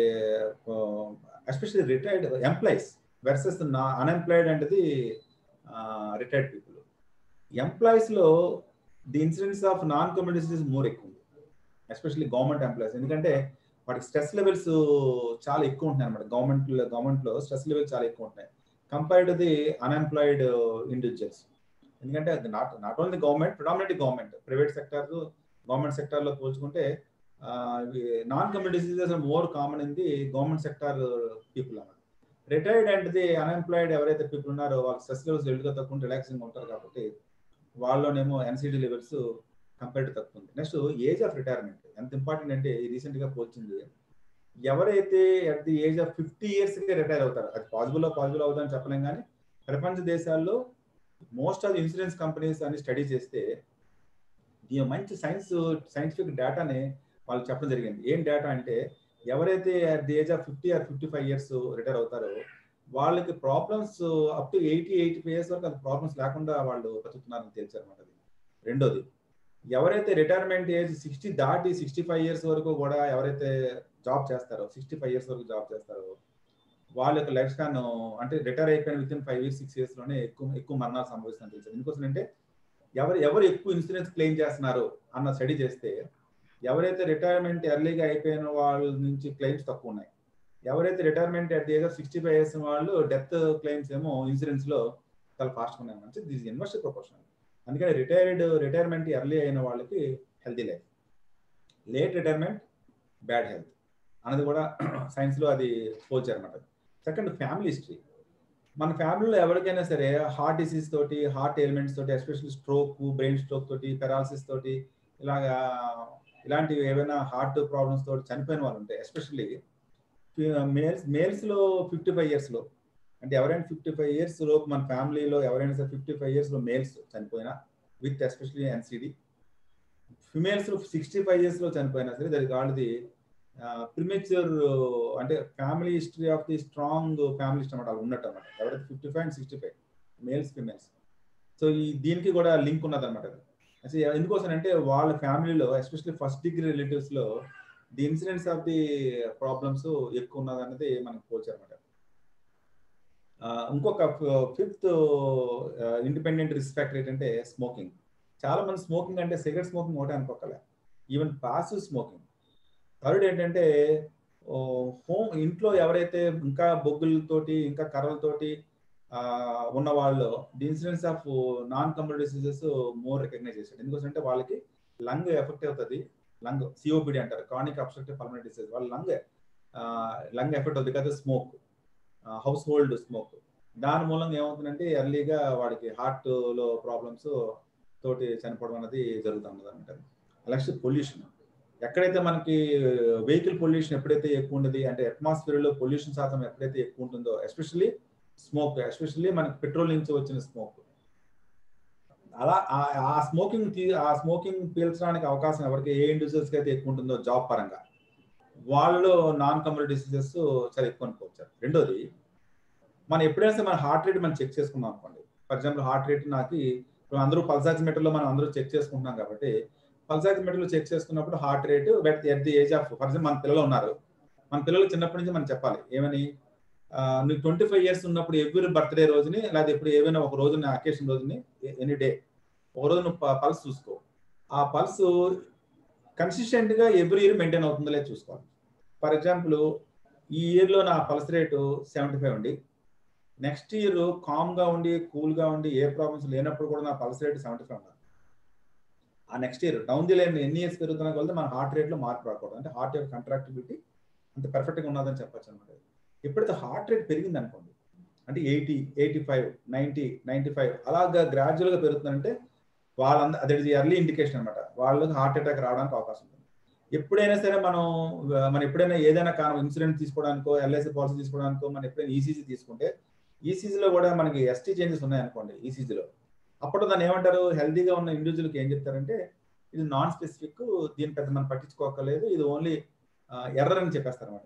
ఎస్పెషల్లీ రిటైర్డ్ ఎంప్లాయీస్ వెర్సెస్ నా అన్ఎంప్లాయిడ్ అనేది రిటైర్డ్ పీపుల్ ఎంప్లాయీస్లో the incidence of non communities is more ఎక్కువ ఎస్పెషల్లీ గవర్నమెంట్ ఎంప్లాయీస్ ఎందుకంటే వాటికి స్ట్రెస్ లెవెల్స్ చాలా ఎక్కువ ఉంటున్నాయి అనమాట గవర్నమెంట్ గవర్నమెంట్లో స్ట్రెస్ లెవెల్స్ చాలా ఎక్కువ ఉంటాయి compared to the unemployed individuals ఎందుకంటే not not only government predominant government private sector government సెక్టార్లో పోల్చుకుంటే non community diseases more common in the government sector people అన్నమాట రిటైర్డ్ అండ్ ది అన్ఎంప్లాయిడ్ ఎవరైతే పీపుల్ ఉన్నారో వాళ్ళకి స్ట్రెస్ లెవెల్స్ ఎల్లుగా తక్కువ రిలాక్సింగ్ ఉంటారు కాబట్టి వాళ్ళలోనేమో ఎన్సిడి లెవెల్స్ కంపేర్ టు తక్కువ ఉంది నెక్స్ట్ ఏజ్ ఆఫ్ రిటైర్మెంట్ ఎంత ఇంపార్టెంట్ అంటే రీసెంట్ గా పోల్చింది ఎవరైతే at the age of fifty years కి రిటైర్ అవుతారు అది పాసిబుల్ పాసిబుల్ అవుతుందని చెప్పలేం కానీ ప్రపంచ దేశాల్లో మోస్ట్ ఆఫ్ ఇన్సూరెన్స్ కంపెనీస్ అని స్టడీ చేస్తే దీని మంచి సైన్స్ సైంటిఫిక్ డేటాని వాళ్ళు చెప్పడం జరిగింది ఏం డేటా అంటే ఎవరైతే at the age of fifty or fifty five years retire అవుతారో వాళ్ళకి problems up to eighty eighty five years వరకు అది ప్రాబ్లమ్స్ లేకుండా వాళ్ళు బతుకుతున్నారని తెలిసారన్నమాట అది రెండోది ఎవరైతే రిటైర్మెంట్ ఏజ్ సిక్స్టీ దాటి సిక్స్టీ ఫైవ్ ఇయర్స్ వరకు కూడా ఎవరైతే జాబ్ చేస్తారో సిక్స్టీ ఫైవ్ ఇయర్స్ వరకు జాబ్ చేస్తారో వాళ్ళ యొక్క లైఫ్ స్పాన్ అంటే రిటైర్ అయిపోయిన within five years six years లోనే ఎక్కువ ఎక్కువ మరణాలు సంభవిస్తుందని తెలిసారు ఎందుకోసం అంటే ఎవరు ఎవరు ఎక్కువ ఇన్సూరెన్స్ క్లెయిమ్ చేస్తున్నారు అన్న స్టడీ చేస్తే ఎవరైతే రిటైర్మెంట్ ఎర్లీగా అయిపోయిన వాళ్ళ నుంచి క్లెయిమ్స్ తక్కువ ఉన్నాయి ఎవరైతే retirement at the age of sixty five years వాళ్ళు డెత్ క్లెయిమ్స్ ఏమో ఇన్సూరెన్స్ లో చాలా ఫాస్ట్ ఉన్నాయి అంటే దిస్ ఇన్వర్స్ ప్రొపోర్షన్ అందుకని రిటైర్డ్ రిటైర్మెంట్ ఎర్లీ అయిన వాళ్ళకి healthy life late retirement bad health అన్నది కూడా సైన్స్లో అది పోల్చారనమాట సెకండ్ ఫ్యామిలీ హిస్టరీ మన ఫ్యామిలీలో ఎవరికైనా సరే హార్ట్ డిసీజ్ తోటి హార్ట్ ఎలిమెంట్స్ తోటి ఎస్పెషల్లీ స్ట్రోక్ బ్రెయిన్ స్ట్రోక్ తోటి పెరాలసిస్ తోటి ఇలాగా ఇలాంటివి ఏవైనా హార్ట్ ప్రాబ్లమ్స్ తోటి చనిపోయిన వాళ్ళు ఉంటాయి ఎస్పెషల్లీ మేల్స్ మేల్స్లో ఫిఫ్టీ ఫైవ్ ఇయర్స్లో అంటే ఎవరైనా ఫిఫ్టీ ఫైవ్ ఇయర్స్ లోపు మన ఫ్యామిలీలో ఎవరైనా సరే ఫిఫ్టీ ఫైవ్ ఇయర్స్లో మేల్స్ చనిపోయినా with especially NCD females sixty five ఇయర్స్లో చనిపోయినా సరే దానికి వాళ్ళది ప్రిమేచర్ అంటే family history of the strong family history అనమాట ఉన్నట్టు అనమాట ఎవరైతే fifty five and sixty five males females so ఈ దీనికి కూడా లింక్ ఉన్నది అనమాట అసలు ఎందుకోసం అంటే వాళ్ళ ఫ్యామిలీలో ఎస్పెషల్లీ ఫస్ట్ డిగ్రీ రిలేటివ్స్లో the incidents of the problems ఎక్కువ ఉన్నది అనేది మనకు పోల్చారనమాట ఇంకొక ఫిఫ్త్ ఇండిపెండెంట్ రిస్క్ ఫ్యాక్టర్ ఏంటంటే స్మోకింగ్ చాలా మంది స్మోకింగ్ అంటే సిగరెట్ స్మోకింగ్ ఒకటే అనుకోకలే ఈవెన్ పాసివ్ స్మోకింగ్ థర్డ్ ఏంటంటే హోమ్ ఇంట్లో ఎవరైతే ఇంకా బొగ్గులతోటి ఇంకా కర్రలతోటి ఉన్న వాళ్ళు the incidence of non computer diseases more recognize చేశాడు ఎందుకంటే వాళ్ళకి లంగ్ ఎఫెక్ట్ అవుతుంది లంగ్ సిఓపిడి అంటారు క్రానిక్ అబ్స్ట్రక్టివ్ పల్మనరీ డిసీజ్ వాళ్ళ లంగ్ లంగ్ ఎఫెక్ట్ అవుతుంది కదా స్మోక్ హౌస్ హోల్డ్ స్మోక్ దాని మూలంగా ఏమవుతుందంటే ఎర్లీగా వాడికి హార్ట్ లో ప్రాబ్లమ్స్ తోటి చనిపోవడం అనేది జరుగుతుంది అనమాట నెక్స్ట్ పొల్యూషన్ ఎక్కడైతే మనకి వెహికల్ పొల్యూషన్ ఎప్పుడైతే ఎక్కువ ఉండదు అంటే అట్మాస్ఫియర్ లో పొల్యూషన్ శాతం ఎప్పుడైతే ఎక్కువ ఉంటుందో ఎస్పెషల్లీ స్మోక్ ఎస్పెషల్లీ మనకి పెట్రోల్ నుంచి వచ్చిన స్మోక్ అలా ఆ స్మోకింగ్ ఆ స్మోకింగ్ పీల్చడానికి అవకాశం ఎవరికి ఏ ఇండివిజువల్స్కి అయితే ఎక్కువ ఉంటుందో జాబ్ పరంగా వాళ్ళు నాన్ కమ్యూనిటీ డిసీజెస్ చాలా ఎక్కువ అనుకోవచ్చు రెండోది మనం ఎప్పుడైనా మన హార్ట్ రేట్ మనం చెక్ చేసుకున్నాం అనుకోండి ఫర్ ఎగ్జాంపుల్ హార్ట్ రేట్ నాకు అందరూ పల్సాక్సిమీటర్లో మనం అందరూ చెక్ చేసుకుంటున్నాం కాబట్టి పల్సాక్సిమీటర్లో చెక్ చేసుకున్నప్పుడు heart rate at the age of for example మన పిల్లలు ఉన్నారు మన పిల్లలు చిన్నప్పటి నుంచి మనం చెప్పాలి ఏమని నువ్వు ట్వంటీ ఫైవ్ ఇయర్స్ ఉన్నప్పుడు ఎవ్రీ బర్త్డే రోజుని లేదా ఎప్పుడు ఏమైనా ఒక రోజుని అకేషన్ రోజుని ఎనీ డే ఒక రోజు నువ్వు పల్స్ చూసుకో ఆ పల్స్ కన్సిస్టెంట్ గా ఎవ్రీ ఇయర్ మెయింటైన్ అవుతుందో లేదు చూసుకోవాలి ఫర్ ఎగ్జాంపుల్ ఈ ఇయర్ లో నా పల్స్ రేటు సెవెంటీ ఫైవ్ ఉండి నెక్స్ట్ ఇయర్ కామ్ గా ఉండి కూల్ గా ఉండి ఏ ప్రాబ్లమ్స్ లేనప్పుడు కూడా నా పల్స్ రేట్ సెవెంటీ ఫైవ్ ఉండాలి ఆ next year down the line ఎన్ని ఇయర్స్ పెరుగుతున్నా కొలితే మన హార్ట్ రేట్ లో మార్పు రాకూడదు అంటే హార్ట్ యొక్క కంట్రాక్టివిటీ అంత పర్ఫెక్ట్ గా ఉన్నదని చెప్పచ్చు అనమాట ఎప్పుడైతే హార్ట్ రేట్ పెరిగింది అనుకోండి అంటే eighty eighty five ninety ninety five అలాగా గ్రాడ్యువల్ గా పెరుగుతుందంటే వాళ్ళంద అదే ఎర్లీ ఇండికేషన్ అనమాట వాళ్ళకి హార్ట్ అటాక్ రావడానికి అవకాశం ఉంది ఎప్పుడైనా సరే మనం మనం ఎప్పుడైనా ఏదైనా కారణం ఇన్సూరెన్స్ తీసుకోవడానికో ఎల్ఐసి పాలసీ తీసుకోవడానికో మనం ఎప్పుడైనా ఈసీజీ తీసుకుంటే ఈసీజీలో కూడా మనకి ఎస్టీ చేంజెస్ ఉన్నాయనుకోండి ఈసీజీలో అప్పుడు దాన్ని ఏమంటారు హెల్తీగా ఉన్న ఇండివిజువల్కి ఏం చెప్తారంటే ఇది నాన్ స్పెసిఫిక్ దీని పెద్ద మనం పట్టించుకోకలేదు ఇది ఓన్లీ ఎర్రర్ అని చెప్పేస్తారు అనమాట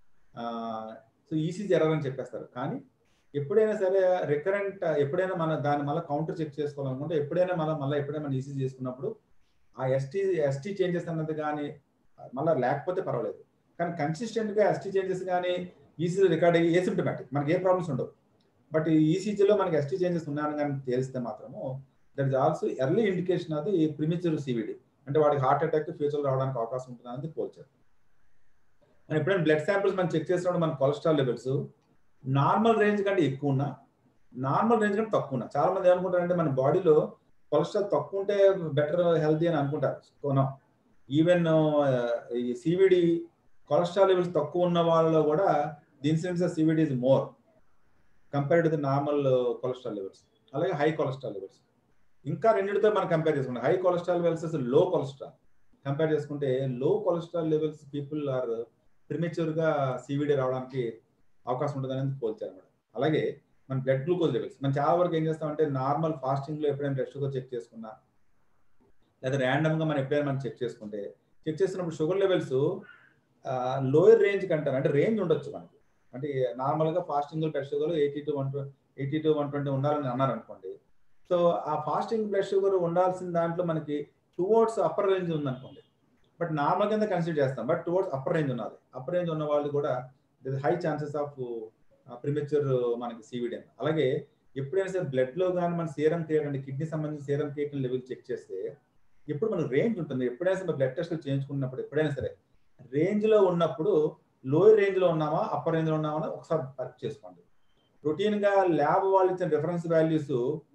సో ఈసీజీ ఎర్రర్ అని చెప్పేస్తారు కానీ ఎప్పుడైనా సరే రికరెంట్ ఎప్పుడైనా మన దాన్ని మళ్ళీ కౌంటర్ చెక్ చేసుకోవాలనుకుంటే ఎప్పుడైనా మళ్ళీ మళ్ళీ ఎప్పుడైనా మనం ఈసీజీ చేసుకున్నప్పుడు ఆ ఎస్టీ ఎస్టీ చేంజెస్ అన్నది కానీ మళ్ళీ లేకపోతే పర్వాలేదు కానీ కన్సిస్టెంట్ గా ఎస్టీ చేంజెస్ కానీ ఈసీజీ రికార్డ్ అయ్యి ఏసిమ్టమాటిక్ మనకి ఏ ప్రాబ్లమ్స్ ఉండవు బట్ ఈసీజీలో మనకి ఎస్టీ చేంజెస్ ఉన్నాయని కానీ తెలిస్తే మాత్రము that is also early indication అది ప్రిమిచర్ సివిడి అంటే వాడికి హార్ట్ అటాక్ ఫ్యూచర్ రావడానికి అవకాశం ఉంటుంది అనేది పోల్చారు మనం ఎప్పుడైనా బ్లడ్ శాంపిల్స్ మనం చెక్ చేసినప్పుడు మన కొలెస్ట్రాల్ లెవెల్స్ నార్మల్ రేంజ్ కంటే ఎక్కువ ఉన్నా నార్మల్ రేంజ్ కంటే తక్కువ ఉన్నా చాలా మంది ఏమనుకుంటారంటే మన బాడీలో కొలెస్ట్రాల్ తక్కువ ఉంటే బెటర్ హెల్తీ అని అనుకుంటారు కోనం ఈవెన్ ఈ సివిడి కొలెస్ట్రాల్ లెవెల్స్ తక్కువ ఉన్న వాళ్ళలో కూడా the incidence of CVD is more compared to the normal cholesterol levels అలాగే హై కొలెస్ట్రాల్ లెవెల్స్ ఇంకా రెండింటితో మనం కంపేర్ చేసుకుంటే high cholesterol levels low cholesterol compare చేసుకుంటే low cholesterol levels people are premature గా సివిడి రావడానికి అవకాశం ఉంటుంది అనేది పోల్చారు అనమాట అలాగే మన బ్లడ్ గ్లూకోజ్ లెవెల్స్ మనం చాలా వరకు ఏం చేస్తామంటే నార్మల్ ఫాస్టింగ్ లో ఎప్పుడైనా బ్లడ్ షుగర్ చెక్ చేసుకున్నా లేదా ర్యాండమ్ గా మనం ఎప్పుడైనా మనం చెక్ చేసుకుంటే చెక్ చేసినప్పుడు షుగర్ లెవెల్స్ లోయర్ రేంజ్ కంటారు అంటే రేంజ్ ఉండొచ్చు మనకి అంటే నార్మల్ గా fasting blood sugar eighty to one eighty to one twenty ఉండాలని అన్నారు అనుకోండి సో ఆ ఫాస్టింగ్ బ్లడ్ షుగర్ ఉండాల్సిన దాంట్లో మనకి టువర్డ్స్ అప్పర్ రేంజ్ ఉందనుకోండి బట్ నార్మల్ కింద కన్సిడర్ చేస్తాం బట్ టువర్డ్స్ అప్పర్ రేంజ్ ఉన్నది అప్పర్ రేంజ్ ఉన్న వాళ్ళు కూడా హై ఛాన్సెస్ ఆఫ్ ప్రిమేచర్ మనకి సివిడి అలాగే ఎప్పుడైనా సరే బ్లడ్ లో కానీ మన సీరం క్రియేట్ అంటే కిడ్నీ సంబంధించిన సీరం క్రియేట్ లెవెల్ చెక్ చేస్తే ఎప్పుడు మనకు రేంజ్ ఉంటుంది ఎప్పుడైనా సరే బ్లడ్ టెస్ట్ చేయించుకున్నప్పుడు ఎప్పుడైనా సరే రేంజ్ లో ఉన్నప్పుడు లోయర్ రేంజ్ లో ఉన్నామా అప్పర్ రేంజ్ లో ఉన్నామా ఒకసారి పరీక్ష చేసుకోండి రొటీన్ గా ల్యాబ్ వాళ్ళు ఇచ్చిన రిఫరెన్స్ వాల్యూస్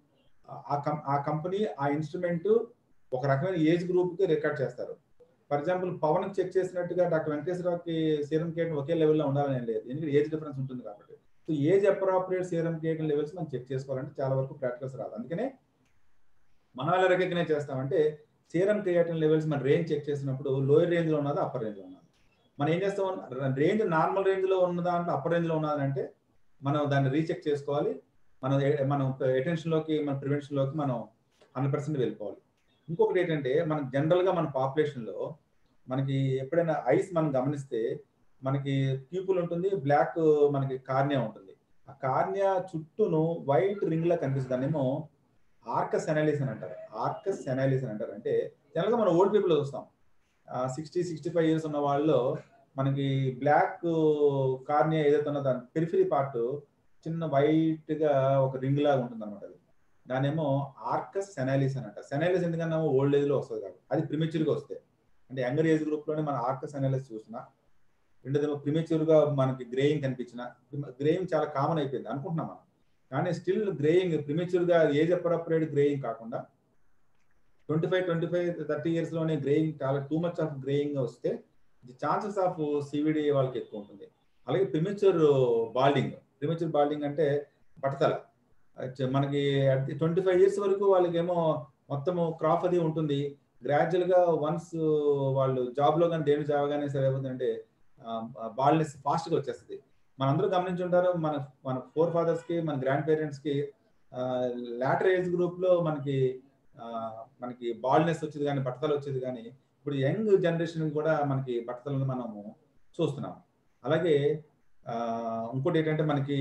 ఆ కంపెనీ ఆ ఇన్స్ట్రుమెంట్ ఒక రకమైన ఏజ్ గ్రూప్ కి రికార్డ్ చేస్తారు ఫర్ ఎగ్జాంపుల్ పవన్ చెక్ చేసినట్టుగా డాక్టర్ వెంకటేశ్వరరావుకి సీరం కేటన్ ఒకే లెవెల్లో ఉండాలని లేదు ఎందుకంటే ఏజ్ డిఫరెన్స్ ఉంటుంది కాబట్టి సో ఏజ్ అప్రాప్రియేట్ సీరం కేటన్ లెవెల్స్ మనం చెక్ చేసుకోవాలంటే చాలా వరకు ప్రాక్టికల్స్ రాదు అందుకనే మనం ఎలా రికగ్నైజ్ చేస్తామంటే సీరం క్రియేటిన్ లెవెల్స్ మన రేంజ్ చెక్ చేసినప్పుడు లోయర్ రేంజ్ లో ఉన్నది అప్పర్ రేంజ్ లో ఉన్నది మనం ఏం చేస్తాం రేంజ్ నార్మల్ రేంజ్ లో ఉన్న దాంట్లో అప్పర్ రేంజ్ లో ఉన్నదంటే మనం దాన్ని రీచెక్ చేసుకోవాలి మనం మనం అటెన్షన్ లోకి మన ప్రివెన్షన్ లోకి మనం హండ్రెడ్ పర్సెంట్ వెళ్ళిపోవాలి ఇంకొకటి ఏంటంటే మన జనరల్ గా మన పాపులేషన్ లో మనకి ఎప్పుడైనా ఐస్ మనం గమనిస్తే మనకి ప్యూపుల్ ఉంటుంది బ్లాక్ మనకి కార్నియా ఉంటుంది ఆ కార్నియా చుట్టూను వైట్ రింగ్ లా కనిపిస్తుంది దాన్నేమో ఆర్కస్ ఎనాలిస్ అని అంటారు ఆర్కస్ ఎనాలిస్ అని అంటారు అంటే జనరల్ గా మనం ఓల్డ్ పీపుల్ చూస్తాం సిక్స్టీ సిక్స్టీ ఫైవ్ ఇయర్స్ ఉన్న వాళ్ళు మనకి బ్లాక్ కార్నియా ఏదైతే ఉన్నదో దాని పెరిఫరీ పార్ట్ చిన్న వైట్ గా ఒక రింగ్ లాగా ఉంటుంది అనమాట అది దానేమో ఆర్కస్ సెనాలిస్ అని అంటారు సెనాలిస్ ఎందుకన్నా ఓల్డ్ ఏజ్ లో వస్తుంది కాబట్టి అది ప్రిమిచర్ గా వస్తే అంటే యంగర్ ఏజ్ గ్రూప్ లోనే మన ఆర్కస్ అనాలిసిస్ చూసిన రెండోదేమో ప్రిమేచ్యూర్ గా మనకి గ్రేయింగ్ కనిపించిన గ్రేయింగ్ చాలా కామన్ అయిపోయింది అనుకుంటున్నాం మనం కానీ స్టిల్ గ్రేయింగ్ ప్రిమేచ్యూర్ గా ఏజ్ అప్రోప్రియేట్ గ్రేయింగ్ కాకుండా twenty five twenty five thirty years లోనే గ్రేయింగ్ చాలా టూ మచ్ ఆఫ్ గ్రేయింగ్ వస్తే ది ఛాన్సెస్ ఆఫ్ సివిడి వాళ్ళకి ఎక్కువ ఉంటుంది అలాగే ప్రిమేచ్యూర్ బాల్డింగ్ ప్రిమేచ్యూర్ బాల్డింగ్ అంటే పట్టతల అచ్చ- మనకి ట్వంటీ ఫైవ్ ఇయర్స్ వరకు వాళ్ళకేమో మొత్తము క్రాప్ అది ఉంటుంది గ్రాడ్యువల్ గా వన్స్ వాళ్ళు జాబ్ లో కానీ దేని జాబ్ కానీ సరే ఏమవుతుందంటే బాల్నెస్ ఫాస్ట్ గా వచ్చేస్తుంది మనందరూ గమనించుంటారు మన మన ఫోర్ ఫాదర్స్ కి మన గ్రాండ్ పేరెంట్స్ కి లాటర్ ఏజ్ గ్రూప్ లో మనకి ఆ, మనకి బాల్నెస్ వచ్చేది కానీ బట్టతలు వచ్చేది కానీ ఇప్పుడు యంగ్ జనరేషన్ కూడా మనకి బట్టతలను మనము చూస్తున్నాం అలాగే ఆ, ఇంకోటి ఏంటంటే మనకి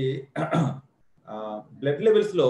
బ్లడ్ లెవెల్స్ లో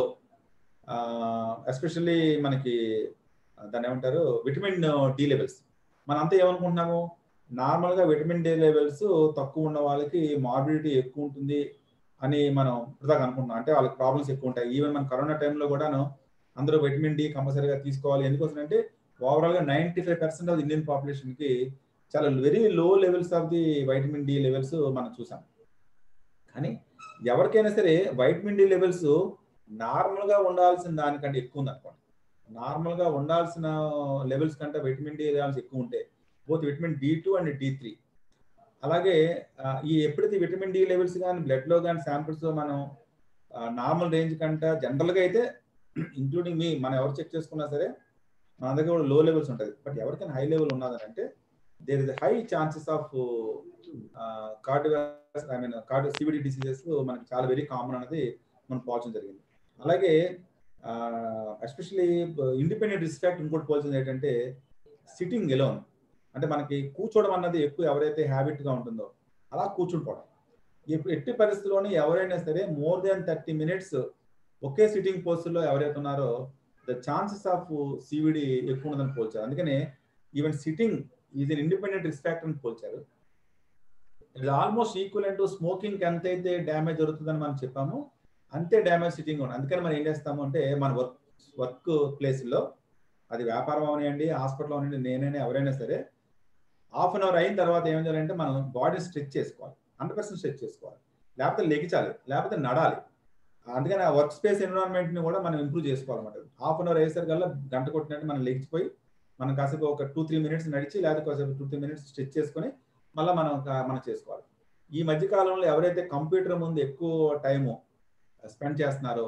ఎస్పెషల్లీ మనకి దాన్ని ఏమంటారు విటమిన్ డి లెవెల్స్ మనం అంతా ఏమనుకుంటున్నాము నార్మల్ గా విటమిన్ డి లెవెల్స్ తక్కువ ఉన్న వాళ్ళకి మార్బిడిటీ ఎక్కువ ఉంటుంది అని మనం వృధాగా అనుకుంటున్నాం అంటే వాళ్ళకి ప్రాబ్లమ్స్ ఎక్కువ ఉంటాయి ఈవెన్ మన కరోనా టైంలో కూడాను అందరూ విటమిన్ డి కంపల్సరీగా తీసుకోవాలి ఎందుకోసం అంటే ఓవరాల్ గా ninety five percent of Indian population కి చాలా very low levels of the vitamin D levels మనం చూసాం కానీ ఎవరికైనా సరే వైటమిన్ డి లెవెల్స్ నార్మల్ గా ఉండాల్సిన దానికంటే ఎక్కువ ఉంది అనుకోండి నార్మల్ గా ఉండాల్సిన లెవెల్స్ కంటే విటమిన్ డి లెవెల్స్ ఎక్కువ ఉంటే both vitamin D two and D three అలాగే ఆ, ఈ ఎప్పుడైతే విటమిన్ డి లెవెల్స్ కానీ బ్లడ్ లో కానీ శాంపిల్స్ లో మనం నార్మల్ రేంజ్ కంటే జనరల్ గా అయితే ఇంక్లూడింగ్ మీ మనం ఎవరు చెక్ చేసుకున్నా సరే మన దగ్గర కూడా లో లెవెల్స్ ఉంటుంది బట్ ఎవరికైనా హై లెవెల్ ఉన్నదని అంటే there is high chances of cardio I mean cardio CVD diseases మనకి చాలా వెరీ కామన్ అనేది మనం పోల్చడం జరిగింది అలాగే ఎస్పెషల్లీ ఇండిపెండెంట్ రిస్క్ ఫ్యాక్టర్ ఇంకోటి పోల్చింది ఏంటంటే సిట్టింగ్ ఎలోన్ అంటే మనకి కూర్చోవడం అన్నది ఎక్కువ ఎవరైతే హ్యాబిట్ గా ఉంటుందో అలా కూర్చుండిపోవడం ఎప్పు- ఎట్టి పరిస్థితుల్లోని ఎవరైనా సరే మోర్ దాన్ థర్టీ మినిట్స్ ఒకే సిట్టింగ్ పోస్టులో ఎవరైతే ఉన్నారో ద ఛాన్సెస్ ఆఫ్ సివిడి ఎక్కువ ఉన్నదని పోల్చారు అందుకనే even sitting is an independent risk factor అని పోల్చారు ఇది ఆల్మోస్ట్ ఈక్వల్ టు స్మోకింగ్ ఎంత అయితే డ్యామేజ్ జరుగుతుందని మనం చెప్పాము అంతే డ్యామేజ్ సిట్టింగ్ ఉంది అందుకని మనం ఏం చేస్తాము అంటే మన వర్క్ వర్క్ ప్లేస్లో అది వ్యాపారం అవనివ్వండి హాస్పిటల్ అవనివ్వండి నేనైనా ఎవరైనా సరే హాఫ్ అన్ అవర్ అయిన తర్వాత ఏం చేయాలంటే మనం బాడీ స్ట్రెచ్ చేసుకోవాలి హండ్రెడ్ పర్సెంట్ స్ట్రెచ్ చేసుకోవాలి లేకపోతే లెగిచాలి లేకపోతే నడాలి అందుకని ఆ వర్క్ స్పేస్ ఎన్విరాన్మెంట్ ని కూడా మనం ఇంప్రూవ్ చేసుకోవాలన్నమాట హాఫ్ అన్ అవర్ అయ్యేసరికల్లా గంట కొట్టినట్టు మనం లెగిచిపోయి మనం కాసేపు ఒక టూ త్రీ మినిట్స్ నడిచి లేకపోతే కాసేపు టూ త్రీ మినిట్స్ స్ట్రెచ్ చేసుకొని మళ్ళీ మనం కా- మనం చేసుకోవాలి ఈ మధ్య కాలంలో ఎవరైతే కంప్యూటర్ ముందు ఎక్కువ టైము స్పెండ్ చేస్తున్నారో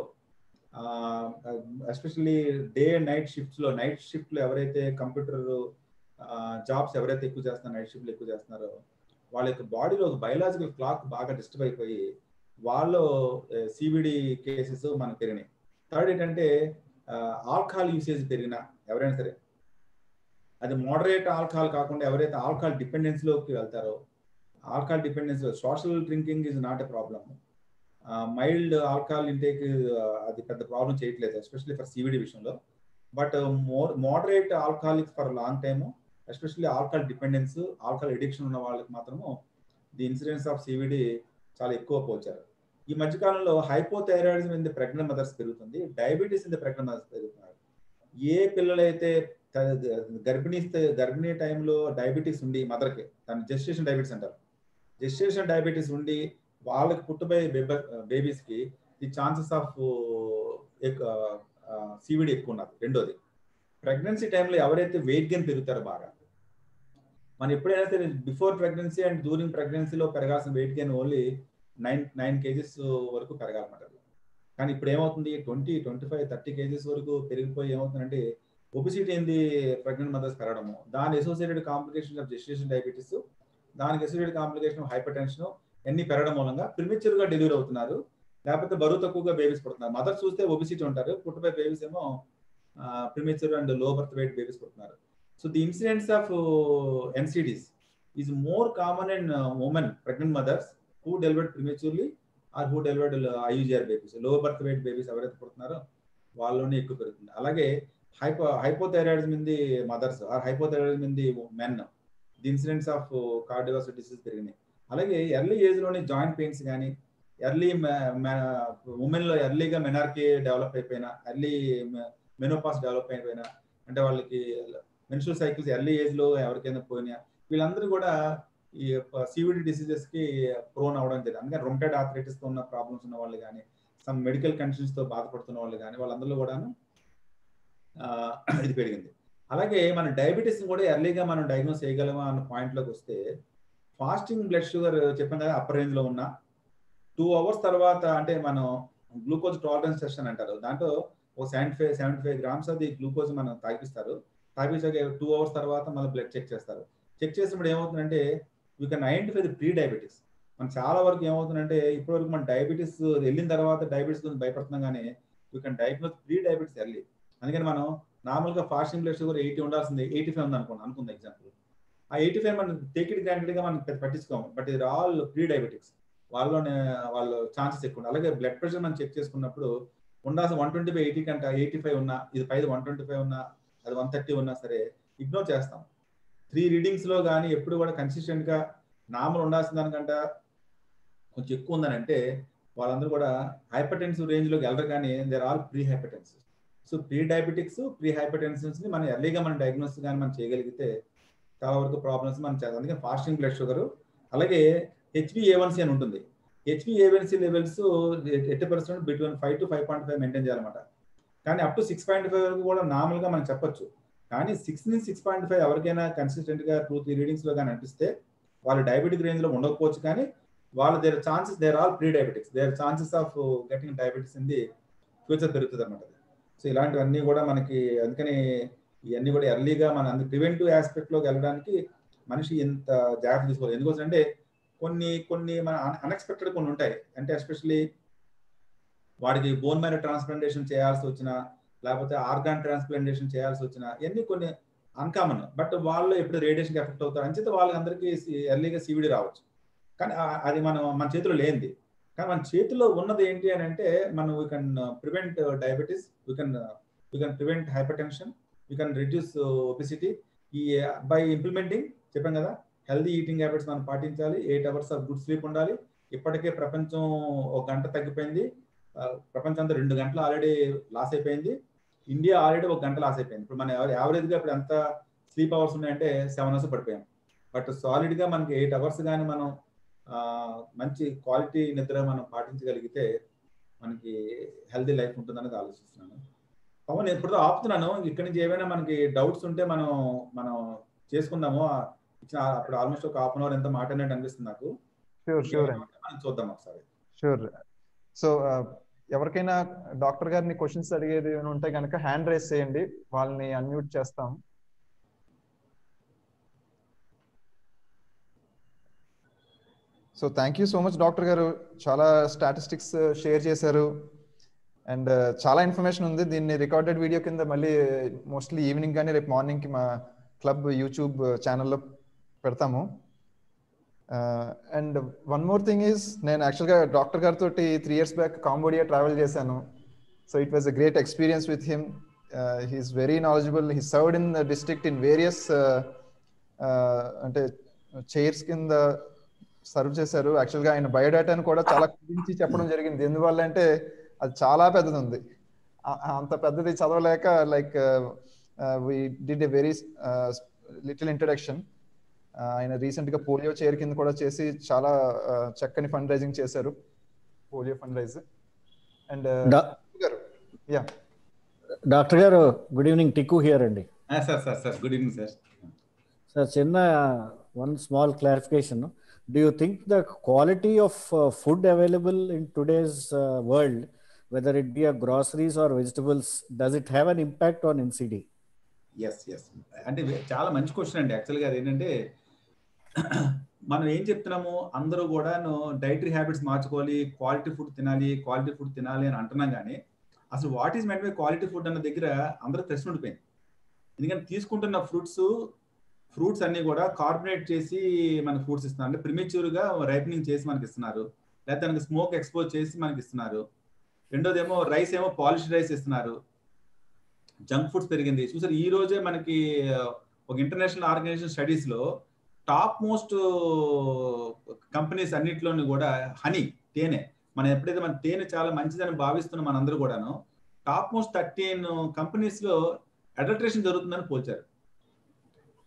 especially day and night shifts లో నైట్ షిఫ్ట్ లో ఎవరైతే కంప్యూటర్ జాబ్స్ ఎవరైతే ఎక్కువ చేస్తున్నారో నైట్ షిఫ్ట్ ఎక్కువ చేస్తున్నారో వాళ్ళ యొక్క బాడీలో ఒక బయలాజికల్ క్లాక్ బాగా డిస్టర్బ్ అయిపోయి వాళ్ళు సివిడి కేసెస్ మనకు పెరిగినాయి థర్డ్ ఏంటంటే ఆల్కహాల్ యూసేజ్ పెరిగిన ఎవరైనా సరే అది మోడరేట్ ఆల్కహాల్ కాకుండా ఎవరైతే ఆల్కహాల్ డిపెండెన్స్లోకి వెళ్తారో alcohol dependence social drinking is not a problem mild alcohol intake అది పెద్ద ప్రాబ్లం చేయట్లేదు ఎస్పెషల్లీ ఫర్ సివిడి విషయంలో but more moderate alcoholic for long time especially alcohol dependence alcohol addiction ఉన్న వాళ్ళకి మాత్రము ది ఇన్సిడెన్స్ ఆఫ్ సివిడి చాలా ఎక్కువ పోల్చారు ఈ మధ్యకాలంలో hypothyroidism in the pregnant mothers పెరుగుతుంది diabetes in the pregnant mothers పెరుగుతున్నారు ఏ పిల్లలైతే త- గర్భిణీ స్థ- గర్భిణీ టైంలో డయాబెటీస్ ఉండి మదర్కి దాన్ని జెస్టేషన్ డయాబెటీస్ అంటారు జెస్టేషన్ డయాబెటీస్ ఉండి వాళ్ళకి పుట్టబోయే బేబీస్ కి ది ఛాన్సెస్ ఆఫ్ సివిడి ఎక్కువ ఉన్నది రెండోది ప్రెగ్నెన్సీ టైంలో ఎవరైతే వెయిట్ గెయిన్ పెరుగుతారో బాగా మనం ఎప్పుడైనా సరే బిఫోర్ ప్రెగ్నెన్సీ అండ్ డ్యూరింగ్ ప్రెగ్నెన్సీలో పెరగాల్సిన weight gain only nine nine kgs వరకు పెరగాలన్నమాట కానీ ఇప్పుడు ఏమవుతుంది twenty twenty five thirty kgs వరకు పెరిగిపోయి ఏమవుతుందంటే ఒబిసిటీ ఏంది ప్రెగ్నెంట్ మదర్స్ పెరగడము దాని associated complication of gestation diabetes దానికి associated complication of hypertension ఎన్ని పెరగడం మూలంగా ప్రిమిచర్ గా డెలివరీ అవుతున్నారు లేకపోతే బరువు తక్కువగా బేబీస్ పుడుతున్నారు మదర్ చూస్తే ఒబిసిటీ ఉంటారు పుట్టబోయే బేబీస్ ఏమో premature and low birth weight babies పుడుతున్నారు so the incidents of NCDs is more common in women pregnant mothers who delivered prematurely or who delivered IUGR babies low birth weight babies ఎవరైతే పుడుతున్నారో వాళ్ళలోనే ఎక్కువ పెరుగుతుంది అలాగే hypo hypothyroidism in the mothers or hypothyroidism in the men the incidents of cardiovascular disease పెరిగినాయి అలాగే ఎర్లీ ఏజ్ లోని జాయింట్ పెయిన్స్ కానీ ఎర్లీ ఉమెన్ లో ఎర్లీగా మెనార్కీ డెవలప్ అయిపోయినా ఎర్లీ మెనోపాస్ డెవలప్ అయిపోయినా అంటే వాళ్ళకి మెన్స్ట్రల్ సైకిల్స్ ఎర్లీ ఏజ్ లో ఎవరికైనా పోయినా వీళ్ళందరూ కూడా ఈ సివిడి డిసీజెస్ కి ప్రోన్ అవడం జరిగింది అందుకని రొమ్టెడ్ ఆర్థరైటిస్ తో ఉన్న ప్రాబ్లమ్స్ ఉన్న వాళ్ళు కానీ సమ్ మెడికల్ కండిషన్స్ తో బాధపడుతున్న వాళ్ళు కానీ వాళ్ళందరిలో కూడాను ఆ, ఇది పెరిగింది అలాగే మన డయాబెటీస్ కూడా ఎర్లీగా మనం డయాగ్నోస్ చేయగలమా అన్న point లోకి వస్తే ఫాస్టింగ్ బ్లడ్ షుగర్ చెప్పాం కదా అప్పర్ రేంజ్ లో ఉన్న టూ అవర్స్ తర్వాత అంటే మనం గ్లూకోజ్ టాలరెన్స్ టెస్ట్ అని అంటారు దాంట్లో ఒక seventy five seventy five grams అది గ్లూకోజ్ మనం తాగిపిస్తారు తాగిపించాక టూ అవర్స్ తర్వాత మళ్ళీ బ్లడ్ చెక్ చేస్తారు చెక్ చేసినప్పుడు ఏమవుతుందంటే you can identify the pre diabetes మనం చాలా వరకు ఏమవుతుందంటే ఇప్పటివరకు మన డయాబెటీస్ వెళ్ళిన తర్వాత డయాబెటీస్ గురించి భయపడుతున్నాం కానీ you can diagnose pre diabetes early అందుకని మనం నార్మల్గా ఫాస్టింగ్ బ్లడ్ షుగర్ ఎయిటీ ఉండాల్సింది ఎయిటీ ఫైవ్ ఉంది అనుకోండి అనుకుంది ఎగ్జాంపుల్ ఆ ఎయిటీ ఫైవ్ మనం టేక్ ఇట్ గ్రాంటెడ్ గా మనం పెద్ద పట్టించుకోము బట్ ఇది ఆల్ ప్రీ డయాబెటిక్స్ వాళ్ళలోనే వాళ్ళ ఛాన్సెస్ ఎక్కువ ఉన్నాయి. అలాగే బ్లడ్ ప్రెషర్ మనం చెక్ చేసుకున్నప్పుడు ఉండాల్సిన వన్ ట్వంటీ ఫైవ్ ఎయిటీ కంటే ఎయిటీ ఫైవ్ ఉన్నా ఇది పైది వన్ ట్వంటీ ఫైవ్ ఉన్నా అది వన్ థర్టీ ఉన్నా సరే ఇగ్నోర్ చేస్తాం త్రీ రీడింగ్స్ లో కానీ ఎప్పుడు కూడా కన్సిస్టెంట్ గా నార్మల్ ఉండాల్సిన దానికంటే కొంచెం ఎక్కువ ఉందని అంటే వాళ్ళందరూ కూడా హైపర్ టెన్సివ్ రేంజ్ లోకి వెళ్ళరు కానీ they're all pre hyper tensive so pre diabetics pre hypertensions ని మనం ఎర్లీగా మనం డయాగ్నోస్ కానీ మనం చేయగలిగితే చాలా వరకు ప్రాబ్లమ్స్ మనం చేస్తాం అందుకే ఫాస్టింగ్ బ్లడ్ షుగర్ అలాగే హెచ్బిఏవన్సీ అని ఉంటుంది హెచ్బిఏవన్సీ levels eighty percent between five to five point five maintain చేయాలన్నమాట కానీ up to six point five వరకు కూడా నార్మల్ గా మనం చెప్పొచ్చు కానీ సిక్స్ నుంచి సిక్స్ పాయింట్ ఫైవ్ ఎవరికైనా కన్సిస్టెంట్ గా టూ త్రీ రీడింగ్స్ లో కానీ అనిపిస్తే వాళ్ళు డయాబెటిక్ రేంజ్ లో ఉండకపోవచ్చు కానీ వాళ్ళు their chances they're all pre diabetics their chances of getting diabetics in the future పెరుగుతుంది అనమాట సో ఇలాంటివన్నీ కూడా మనకి అందుకని ఇవన్నీ కూడా ఎర్లీగా మన ప్రివెంటివ్ ఆస్పెక్ట్ లోకి వెళ్ళడానికి మనిషి ఎంత జాగ్రత్త తీసుకోవాలి ఎందుకోసం అంటే కొన్ని కొన్ని మన అన్ఎక్స్పెక్టెడ్ కొన్ని ఉంటాయి అంటే ఎస్పెషలీ వాడికి బోన్ మ్యారో ట్రాన్స్ప్లాంటేషన్ చేయాల్సి వచ్చిన లేకపోతే ఆర్గాన్ ట్రాన్స్ప్లాంటేషన్ చేయాల్సి వచ్చిన ఇవన్నీ కొన్ని అన్కామన్ బట్ వాళ్ళు ఎప్పుడు రేడియేషన్ ఎఫెక్ట్ అవుతారు అంచేత వాళ్ళందరికీ ఎర్లీగా సివిడి రావచ్చు కానీ ఆ- అది మనం మన చేతిలో లేనిది కానీ మన చేతిలో ఉన్నది ఏంటి అని అంటే మనం we can prevent diabetes we can we can prevent hypertension we can reduce obesity ఈ బై ఇంప్లిమెంటింగ్ చెప్పాం కదా హెల్దీ ఈటింగ్ హ్యాబిట్స్ మనం పాటించాలి eight hours of good sleep ఉండాలి ఇప్పటికే ప్రపంచం ఒక గంట తగ్గిపోయింది ఆ, ప్రపంచం అంతా రెండు గంటలు ఆల్రెడీ లాస్ అయిపోయింది ఇండియా ఆల్రెడీ ఒక గంట లాస్ అయిపోయింది ఇప్పుడు మన యావరేజ్ గా ఇప్పుడు ఎంత స్లీప్ అవర్స్ ఉన్నాయంటే సెవెన్ అవర్స్ పడిపోయాం బట్ సాలిడ్ గా మనకి ఎయిట్ అవర్స్ కానీ మనం ఆ, మంచి క్వాలిటీ నిద్ర మనం పాటించగలిగితే మనకి హెల్దీ లైఫ్ ఉంటుందని ఆలోచిస్తున్నాను పవన్ ఎప్పుడు ఆపుతున్నాను ఇక్కడి నుంచి ఏమైనా మనకి డౌట్స్ ఉంటే మనం మనం చేసుకుందాము ఆ, ఇచ్చిన అప్పుడు ఆల్మోస్ట్ ఒక హాఫ్ అన్ అవర్ ఎంత మాట్లాడినట్టు అనిపిస్తుంది నాకు షూర్ షూర్ మనం చూద్దాం ఒకసారి షూర్ సో ఎవరికైనా డాక్టర్ గారిని క్వశ్చన్స్ అడిగేది ఏమైనా ఉంటే కనుక హ్యాండ్ రేస్ చేయండి వాళ్ళని అన్మ్యూట్ చేస్తాం so thank you so much doctor గారు చాలా స్టాటిస్టిక్స్ షేర్ చేశారు అండ్ చాలా ఇన్ఫర్మేషన్ ఉంది దీన్ని రికార్డెడ్ వీడియో కింద మళ్ళీ మోస్ట్లీ ఈవినింగ్ కానీ రేపు మార్నింగ్కి మా క్లబ్ యూట్యూబ్ ఛానల్లో పెడతాము and one more thing is నేను యాక్చువల్గా డాక్టర్ గారితో three years back Cambodia travel చేశాను so it was a great experience with him he's very knowledgeable he served in the district in various అంటే చైర్స్ కింద సర్వ్ చేశారు యాక్చువల్గా ఆయన బయోడేటాను కూడా చాలా గురించి చెప్పడం జరిగింది ఎందువల్ల అంటే అది చాలా పెద్దది ఉంది ఆ- అంత పెద్దది చదవలేక like we did a very little introduction ఆయన రీసెంట్ గా పోలియో చైర్ కింద కూడా చేసి చాలా ఆ, చక్కని ఫండ్ రైజింగ్ చేశారు పోలియో ఫండ్ రైజ్ అండ్ డా- గారు యా డాక్టర్ గారు గుడ్ ఈవినింగ్ టిక్కు హియర్ అండి sir sir sir good evening sir sir చిన్న one small clarification do you think the quality of food available in today's world whether it be a groceries or vegetables does it have an impact on NCD s s అంటే ఇది చాలా మంచి క్వశ్చన్ అండి యాక్చువల్గా ఏంటంటే మనం ఏం చెప్తున్నాము అందరూ కూడా డైటరీ హ్యాబిట్స్ మార్చుకోవాలి క్వాలిటీ ఫుడ్ తినాలి క్వాలిటీ ఫుడ్ తినాలి అని అంటున్నాం కానీ అసలు what is meant by quality food అన్న దగ్గర అందరూ ప్రశ్న ఉండిపోయింది ఎందుకంటే తీసుకుంటున్న ఫ్రూట్స్ ఫ్రూట్స్ అన్ని కూడా కార్బొనేట్ చేసి మనకి ఫ్రూట్స్ ఇస్తున్నారు అంటే ప్రిమేచ్యూర్ గా రైపనింగ్ చేసి మనకి ఇస్తున్నారు లేకపోతే మనకి స్మోక్ ఎక్స్పోజ్ చేసి మనకి ఇస్తున్నారు రెండోది ఏమో రైస్ ఏమో పాలిష్ రైస్ ఇస్తున్నారు జంక్ ఫుడ్స్ పెరిగింది చూసారు ఈ రోజే మనకి ఒక ఇంటర్నేషనల్ ఆర్గనైజేషన్ స్టడీస్ లో టాప్ మోస్ట్ కంపెనీస్ అన్నిటిలోని కూడా హనీ తేనె మనం ఎప్పుడైతే మన తేనె చాలా మంచిదని భావిస్తున్నాం మనందరూ కూడాను టాప్ మోస్ట్ థర్టీన్ కంపెనీస్ లో అడల్ట్రేషన్ జరుగుతుందని పోల్చారు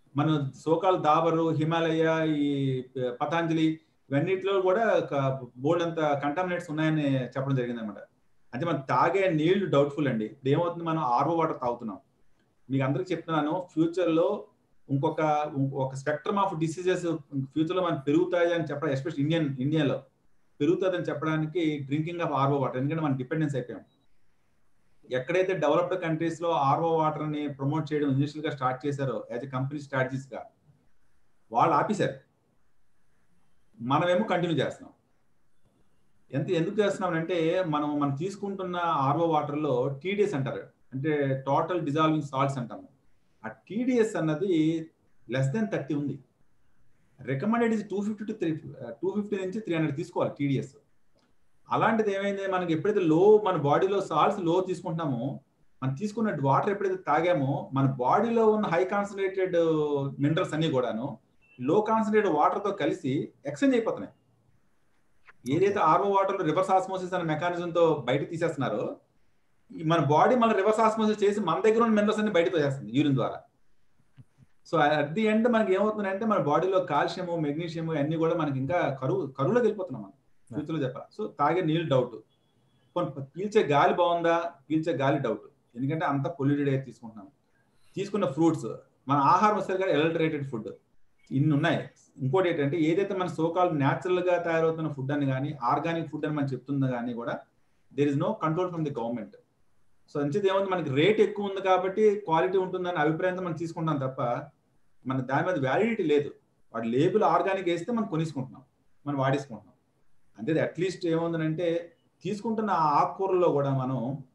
మన సోకాల్ దాబరు హిమాలయ ఈ పతాంజలి ఇవన్నిటిలో కూడా బోల్డ్ అంత కంటామినేట్స్ ఉన్నాయని చెప్పడం జరిగింది అనమాట అంటే మనం తాగే నీళ్లు డౌట్ఫుల్ అండి ఇప్పుడు ఏమవుతుంది మనం ఆర్ఓ వాటర్ తాగుతున్నాం మీకు అందరికి చెప్తున్నాను ఫ్యూచర్ లో ఇంకొక ఒక స్పెక్ట్రమ్ ఆఫ్ డిసీజెస్ ఫ్యూచర్ లో మనం పెరుగుతాయి అని చెప్పడం ఎస్పెషల్ ఇండియన్ ఇండియాలో పెరుగుతుందని చెప్పడానికి డ్రింకింగ్ ఆఫ్ ఆర్ఓ వాటర్ ఎందుకంటే మనం డిపెండెన్స్ అయిపోయాం ఎక్కడైతే డెవలప్డ్ కంట్రీస్ లో ఆర్ఓ వాటర్ ని ప్రమోట్ చేయడం ఇనిషియల్ గా స్టార్ట్ చేశారో యాజ్ ఎ కంపెనీ స్ట్రాటజీస్ గా వాళ్ళు ఆపేశారు మనమేమో కంటిన్యూ చేస్తున్నాం ఎంత ఎందుకు చేస్తున్నాం అంటే మనం మనం తీసుకుంటున్న ఆర్ఓ వాటర్ లో టీడీఎస్ అంటారు అంటే టోటల్ డిజాల్వింగ్ సాల్ట్స్ అంటాము ఆ టీడీఎస్ అన్నది లెస్ దెన్ థర్టీ ఉంది recommended is two fifty to three two fifty నుంచి త్రీ హండ్రెడ్ తీసుకోవాలి టీడీఎస్ అలాంటిది ఏమైంది మనకి ఎప్పుడైతే లో మన బాడీలో సాల్ట్స్ లో తీసుకుంటున్నామో మనం తీసుకున్న వాటర్ ఎప్పుడైతే తాగామో మన బాడీలో ఉన్న హై కాన్సన్ట్రేటెడ్ మినరల్స్ అన్ని కూడాను లో కాన్సన్ట్రేటెడ్ వాటర్ తో కలిసి ఎక్స్చేంజ్ అయిపోతున్నాయి ఏదైతే ఆర్ఓ వాటర్ రివర్స్ ఆస్మోసిస్ అనే మెకానిజం తో బయట తీసేస్తున్నారో మన బాడీ మన రివర్స్ ఆస్మోసిస్ చేసి మన దగ్గర ఉన్న మినరల్స్ అన్ని బయటకు చేస్తుంది యూరిన్ ద్వారా సో అట్ ది ఎండ్ మనకి ఏమవుతుందంటే మన బాడీలో కాల్షియము మెగ్నీషియము అన్ని కూడా మనకి ఇంకా కరువు కరువులోకి వెళ్ళిపోతున్నాం మనం ఫ్యూచర్ లో చెప్పాలి సో తాగే నీళ్ళు డౌట్ పీల్చే గాలి బాగుందా పీల్చే గాలి డౌట్ ఎందుకంటే అంత పొల్యూటెడ్ ఎయిర్ తీసుకుంటున్నాం తీసుకున్న ఫ్రూట్స్ మన ఆహారం వస్తే ఎలల్టరేటెడ్ ఫుడ్ ఇన్ని ఉన్నాయి ఇంకోటి ఏంటంటే ఏదైతే మన సోకాల్ న్యాచురల్ గా తయారవుతున్న ఫుడ్ అని కానీ ఆర్గానిక్ ఫుడ్ అని మనం చెప్తుందా కానీ కూడా there is no control from the government so అంచేది ఏముంది మనకి రేట్ ఎక్కువ ఉంది కాబట్టి క్వాలిటీ ఉంటుందని అభిప్రాయంతో మనం తీసుకుంటాం తప్ప మన దాని మీద వ్యాలిడిటీ లేదు వాడి లేబుల్ ఆర్గానిక్ వేస్తే మనం కొనేసుకుంటున్నాం మనం వాడేసుకుంటున్నాం అంతే అట్లీస్ట్ ఏముందంటే తీసుకుంటున్న ఆ ఆకుకూరల్లో కూడా మనం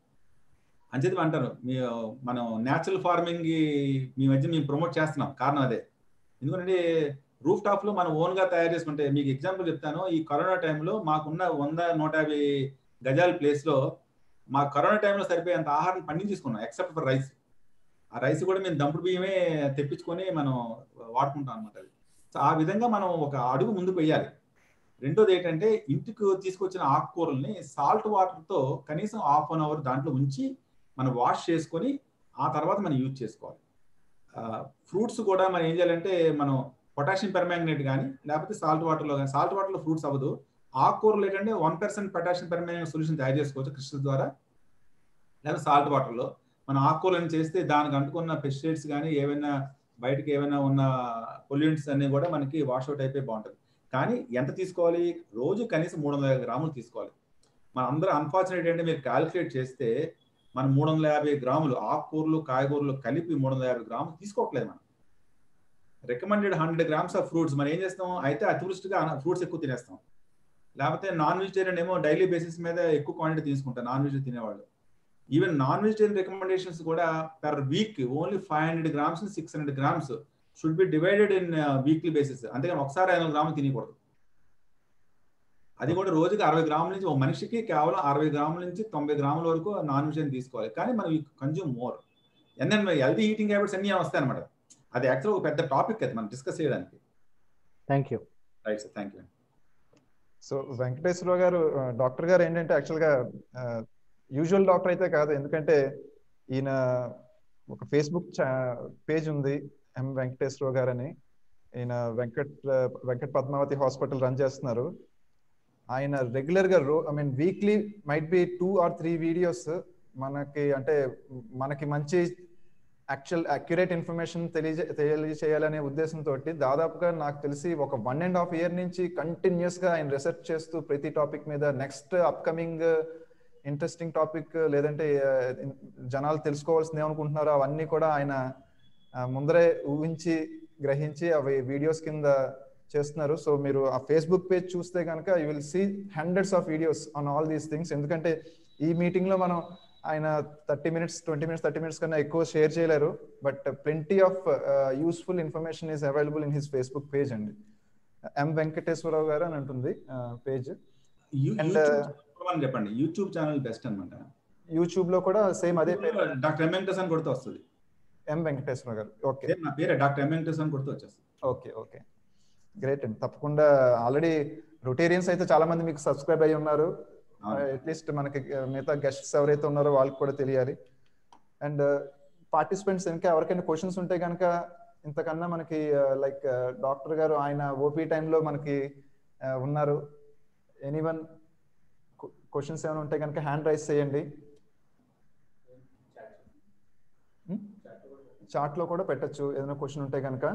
అంచేది అంటారు మీ మనం న్యాచురల్ ఫార్మింగ్ మీ మధ్య మేము ప్రమోట్ చేస్తున్నాం కారణం అదే ఎందుకంటే రూఫ్ టాప్ లో మనం ఓన్ గా తయారు చేసుకుంటే మీకు ఎగ్జాంపుల్ చెప్తాను ఈ కరోనా టైంలో మాకున్న వంద నూట యాభై గజాల ప్లేస్ లో మా కరోనా టైంలో సరిపోయేంత ఆహారం పండించేసుకున్నాం ఎక్సెప్ట్ ఫర్ రైస్ ఆ రైస్ కూడా మేము దంపుడు బియ్యమే తెప్పించుకొని మనం వాడుకుంటాం అనమాట అది సో ఆ విధంగా మనం ఒక అడుగు ముందుకు వెయ్యాలి రెండోది ఏంటంటే ఇంటికి తీసుకొచ్చిన ఆకుకూరల్ని సాల్ట్ వాటర్తో కనీసం హాఫ్ అన్ అవర్ దాంట్లో ఉంచి మనం వాష్ చేసుకొని ఆ తర్వాత మనం యూజ్ చేసుకోవాలి ఫ్రూట్స్ కూడా మనం ఏం చేయాలంటే మనం పొటాషియం పెర్మాంగనేట్ కానీ లేకపోతే సాల్ట్ వాటర్లో కానీ సాల్ట్ వాటర్లో ఫ్రూట్స్ అవ్వదు ఆకుకూరలు ఏంటంటే one percent potassium permanganate solution తయారు చేసుకోవచ్చు క్రిస్టల్ ద్వారా లేదా సాల్ట్ వాటర్లో మనం ఆకుకూరలను చేస్తే దానికి అంటుకున్న పెస్టిసైడ్స్ కానీ ఏమైనా బయటకి ఏమైనా ఉన్న పొల్యూంట్స్ అన్ని కూడా మనకి వాష్అవుట్ అయిపోయి బాగుంటుంది కానీ ఎంత తీసుకోవాలి రోజు కనీసం మూడు వందల గ్రాములు తీసుకోవాలి మన అందరూ అన్ఫార్చునేట్ అంటే మీరు క్యాలిక్యులేట్ చేస్తే మనం మూడు వందల యాభై గ్రాములు ఆకుకూరలు కాయగూరలు కలిపి మూడు వందల యాభై గ్రాములు తీసుకోవట్లేదు మనం recommended hundred grams of fruits మనం ఏం చేస్తాం అయితే అతివృష్టిగా ఫ్రూట్స్ ఎక్కువ తినేస్తాం లేకపోతే నాన్ వెజిటేరియన్ ఏమో డైలీ బేసిస్ మీద ఎక్కువ క్వాంటిటీ తీసుకుంటాం నాన్ వెజ్ తినేవాళ్ళు ఈవెన్ నాన్ వెజిటేరియన్ రికమెండేషన్స్ కూడా per week only five hundred grams six hundred grams should be divided in weekly basis అంతేగాని ఒకసారి ఐదు గ్రాములు తినకూడదు అది కూడా రోజుకి అరవై గ్రాముల నుంచి ఒక మనిషికి కేవలం అరవై గ్రాముల నుంచి తొంభై గ్రాముల వరకు నాన్ వెజ్ తీసుకోవాలి కానీ మనం consume more and then healthy eating habits అన్ని వస్తాయి అనమాట అది యాక్చువల్ ఒక పెద్ద టాపిక్ అది మనం డిస్కస్ చేయడానికి thank you right sir thank you so Venkateswara Rao గారు డాక్టర్ గారు ఏంటంటే యాక్చువల్గా యూజువల్ డాక్టర్ అయితే కాదు ఎందుకంటే ఈయన ఒక ఫేస్బుక్ పేజ్ ఉంది ఎం వెంకటేశ్వరరావు గారు అని ఈయన వెంకట్ వెంకట్ పద్మావతి హాస్పిటల్ రన్ చేస్తున్నారు ఆయన రెగ్యులర్ గా రో I mean weekly might be two or three videos మనకి అంటే మనకి మంచి యాక్చువల్ అక్యురేట్ ఇన్ఫర్మేషన్ తెలియజే తెలియజేయాలనే ఉద్దేశంతో దాదాపుగా నాకు తెలిసి ఒక వన్ అండ్ హాఫ్ ఇయర్ నుంచి కంటిన్యూస్ గా ఆయన రీసెర్చ్ చేస్తూ ప్రతి టాపిక్ మీద నెక్స్ట్ అప్కమింగ్ ఇంట్రెస్టింగ్ టాపిక్ లేదంటే జనాలు తెలుసుకోవాల్సింది ఏమనుకుంటున్నారో అవన్నీ కూడా ఆయన ముందరే ఊహించి గ్రహించి అవి వీడియోస్ కింద చేస్తున్నారు సో మీరు ఆ ఫేస్బుక్ పేజ్ చూస్తే కనుక you will see hundreds of videos on all these things ఎందుకంటే ఈ మీటింగ్ లో మనం ఆయన thirty minutes twenty minutes thirty minutes కన్నా ఎక్కువ షేర్ చేయలేరు but plenty of useful information is available in his Facebook page అండి ఎం వెంకటేశ్వరరావు గారు అని ఉంటుంది పేజ్ అండ్ చెప్పండి యూట్యూబ్ ఛానల్ బెస్ట్ అనమాట యూట్యూబ్ లో కూడా సేమ్ అదే పేరు డాక్టర్ ఎం వెంకటేశ్ అని కొడితే వస్తుంది ఎం వెంకటేశ్వర గారు ఓకే నా పేరే డాక్టర్ ఎం వెంకటేశ్ అని కొడితే వచ్చేస్తుంది ఓకే ఓకే గ్రేట్ అండి తప్పకుండా ఆల్రెడీ రొటేరియన్స్ అయితే చాలా మంది మీకు సబ్స్క్రైబ్ అయ్యి ఉన్నారు అట్లీస్ట్ మనకి మిగతా గెస్ట్స్ ఎవరైతే ఉన్నారో వాళ్ళకి కూడా తెలియాలి అండ్ పార్టిసిపెంట్స్ ఇంకా ఎవరికైనా క్వశ్చన్స్ ఉంటే కనుక ఇంతకన్నా మనకి లైక్ డాక్టర్ గారు ఆయన ఓపీ టైంలో మనకి ఆ, ఉన్నారు ఎనీవన్ క్వశ్చన్స్ ఏమైనా ఉంటే కనుక హ్యాండ్ రైస్ చేయండి చాట్లో కూడా పెట్టచ్చు ఏదైనా క్వశ్చన్ ఉంటే కనుక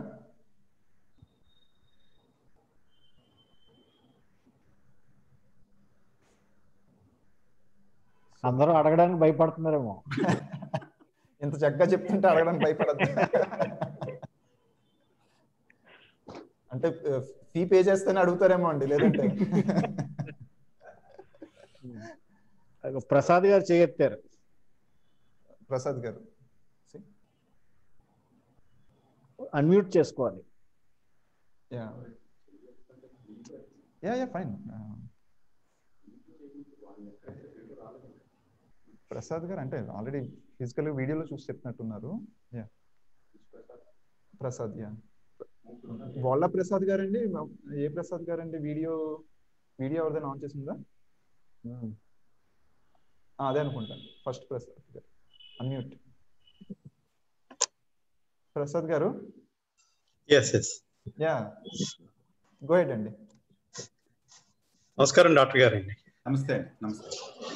అందరూ అడగడానికి భయపడుతున్నారేమో ఇంత చక్కగా చెప్తుంటే అడగడానికి భయపడద్దు అంటే ఫీ పే చేస్తేనే అడుగుతారేమో అండి లేదంటే ప్రసాద్ గారు చేయెత్తారు ప్రసాద్ గారు అన్మ్యూట్ చేసుకోవాలి yeah yeah yeah fine Prasad గారు అంటే ఆల్రెడీ ఫిజికల్ వీడియోలో చూసి చెప్పినట్టున్నారు యా ప్రసాద్ యా వాళ్ళ ప్రసాద్ గారండి ఏ ప్రసాద్ గారండి వీడియో వీడియో ఎవరిదైనా ఆన్ చేసిందా ఆ, అదే అనుకుంటాను ఫస్ట్ ప్రసాద్ గారు అన్మ్యూట్ ప్రసాద్ గారు ఎస్ ఎస్ యా గో హెడ్ అండి నమస్కారం డాక్టర్ గారండి నమస్తే అండి నమస్తే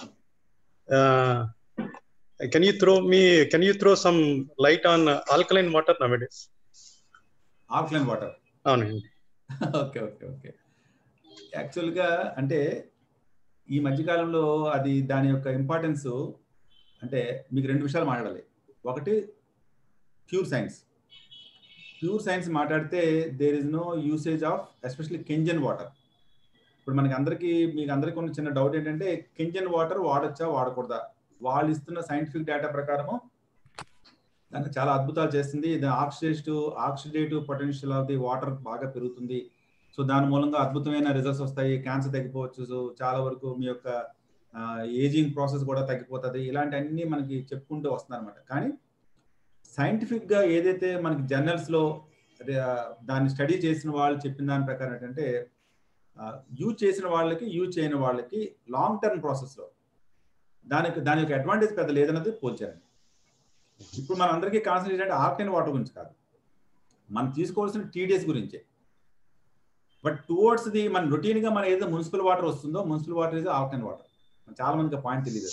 can you throw me can you throw some light on alkaline water nowadays offline water అవునండి ఓకే ఓకే ఓకే యాక్చువల్గా అంటే ఈ మధ్యకాలంలో అది దాని యొక్క ఇంపార్టెన్స్ అంటే మీకు రెండు విషయాలు మాట్లాడాలి ఒకటి ప్యూర్ సైన్స్ ప్యూర్ సైన్స్ మాట్లాడితే there is no usage of especially Kangen water ఇప్పుడు మనకి అందరికీ మీకు అందరికీ ఉన్న చిన్న డౌట్ ఏంటంటే కెంజన్ వాటర్ వాడొచ్చా వాడకూడదా వాళ్ళు ఇస్తున్న సైంటిఫిక్ డేటా ప్రకారము దానికి చాలా అద్భుతాలు చేస్తుంది ఇది oxidative oxidative potential of the water బాగా పెరుగుతుంది సో దాని మూలంగా అద్భుతమైన రిజల్ట్స్ వస్తాయి క్యాన్సర్ తగ్గిపోవచ్చు సో చాలా వరకు మీ యొక్క ఏజింగ్ ప్రాసెస్ కూడా తగ్గిపోతుంది ఇలాంటి అన్ని మనకి చెప్పుకుంటూ వస్తుంది అనమాట కానీ సైంటిఫిక్ గా ఏదైతే మనకి జర్నల్స్ లో అదే, ఆ, దాన్ని స్టడీ చేసిన వాళ్ళు చెప్పిన దాని ప్రకారం ఏంటంటే యూజ్ చేసిన వాళ్ళకి యూజ్ చేయని వాళ్ళకి లాంగ్ టర్మ్ ప్రాసెస్ లో దానికి దాని యొక్క అడ్వాంటేజ్ పెద్ద లేదన్నది పోల్చారండి ఇప్పుడు మన అందరికీ కాన్సన్ట్రేట్ అంటే ఆక్టైన్ వాటర్ గురించి కాదు మనం తీసుకోవాల్సిన టీడీఎస్ గురించే బట్ టువర్డ్స్ ది మన రొటీన్ గా మన ఏదైతే మున్సిపల్ వాటర్ వస్తుందో municipal water is alkaline water చాలా మందికి పాయింట్ తెలియదు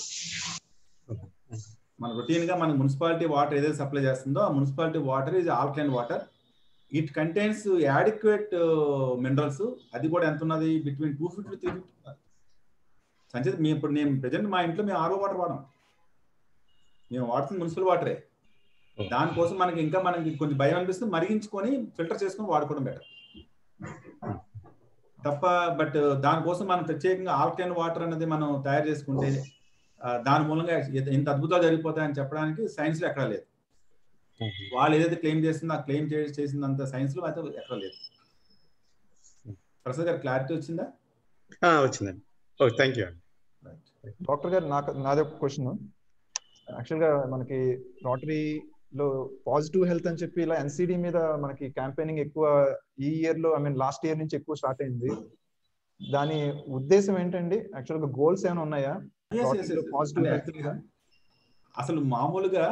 మన రొటీన్ గా మన మున్సిపాలిటీ వాటర్ ఏదైతే సప్లై చేస్తుందో ఆ municipality water is alkaline water it contains adequate minerals అది కూడా ఎంత ఉన్నది between two fifty three fifty సంచేత మేము ఇప్పుడు నేను ప్రజెంట్ మా ఇంట్లో మేము ఆరో వాటర్ వాడం మేము వాడుతుంది మున్సిపల్ వాటరే దానికోసం మనకి ఇంకా మనకి కొంచెం భయం అనిపిస్తుంది మరిగించుకొని ఫిల్టర్ చేసుకొని వాడుకోవడం బెటర్ తప్ప బట్ దానికోసం మనం ప్రత్యేకంగా ఆల్కలైన్ వాటర్ అనేది మనం తయారు చేసుకుంటే ఆ, దాని మూలంగా ఇంత- ఇంత అద్భుతాలు జరిగిపోతాయని చెప్పడానికి సైన్స్ లో ఎక్కడా లేదు వాళ్ళు ఏదైతే క్లెయిమ్ చేస్తుందో ఆ క్లెయిమ్ చేసినంత సైన్స్ లో అయితే ఎక్కడ లేదు ప్రసాద్ గారు క్లారిటీ వచ్చిందా ఆ, వచ్చిందండి ఓకే థ్యాంక్ యూ అండి డాక్టర్ గారు నాకు నాది ఒక క్వశ్చన్ యాక్చువల్గా మనకి రోటరీలో పాజిటివ్ హెల్త్ అని చెప్పి ఇలా ఎన్సిడి మీద మనకి క్యాంపెయినింగ్ ఎక్కువ ఈ ఇయర్ లో ఐ మీన్ లాస్ట్ ఇయర్ నుంచి ఎక్కువ స్టార్ట్ అయింది దాని ఉద్దేశం ఏంటండి యాక్చువల్గా గోల్స్ ఏమైనా ఉన్నాయా Yes, yes, Rotterdam yes. లో positive అంటే health మీద? అసలు మామూలుగా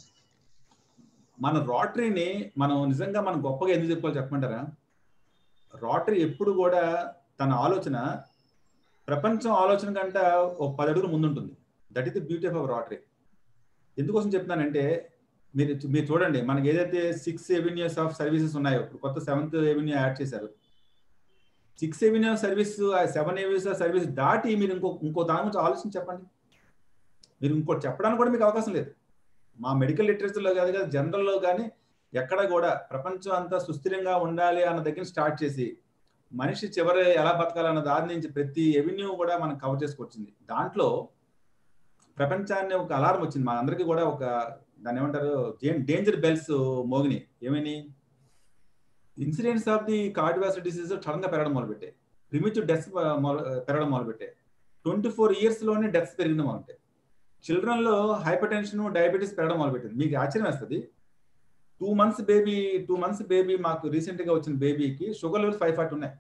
మన రోటరీని మనం నిజంగా మనం గొప్పగా ఎందుకు చెప్పుకోవాలి చెప్పమంటారా రోటరీ ఎప్పుడు కూడా తన ఆలోచన ప్రపంచం ఆలోచన కంటే ఒక పది అడుగులు ముందుంటుంది that is the beauty of our Rotary ఎందుకోసం చెప్తున్నానంటే మీరు మీరు చూడండి మనకి ఏదైతే సిక్స్ ఎవెన్యూస్ ఆఫ్ సర్వీసెస్ ఉన్నాయో ఇప్పుడు కొత్త సెవెంత్ ఎవెన్యూ యాడ్ చేశారు six avenue service seven avenues service దాటి మీరు ఇంకో ఇంకో దాని గురించి ఆలోచించి చెప్పండి మీరు ఇంకోటి చెప్పడానికి కూడా మీకు అవకాశం లేదు మా మెడికల్ లిటరేచర్లో కాదు కదా జనరల్లో కానీ ఎక్కడ కూడా ప్రపంచం అంతా సుస్థిరంగా ఉండాలి అన్న దగ్గర స్టార్ట్ చేసి మనిషి చివరి ఎలా బతకాలన్న దాని నుంచి ప్రతి ఎవెన్యూ కూడా మనం కవర్ చేసుకొచ్చింది దాంట్లో ప్రపంచాన్ని ఒక అలారం వచ్చింది మా అందరికీ కూడా ఒక దాన్ని ఏమంటారు డేంజర్ బెల్స్ మోగిని ఏమని incidents of the cardiovascular disease sudden గా పెరగడం మొదలుపెట్టాయి ప్రిమిటివ్ డెత్స్ పెరగడం మొదలుపెట్టాయి ట్వంటీ ఫోర్ ఇయర్స్ లోనే డెత్స్ పెరిగిన మొదలుపెట్టాయి చిల్డ్రన్ లో హైపర్ టెన్షన్ డయాబెటీస్ పెరగడం మొదలుపెట్టింది మీకు ఆశ్చర్యం వేస్తుంది two months baby two months baby మాకు రీసెంట్ గా వచ్చిన బేబీకి షుగర్ లెవెల్ ఫైవ్ ఫార్టీ ఉన్నాయి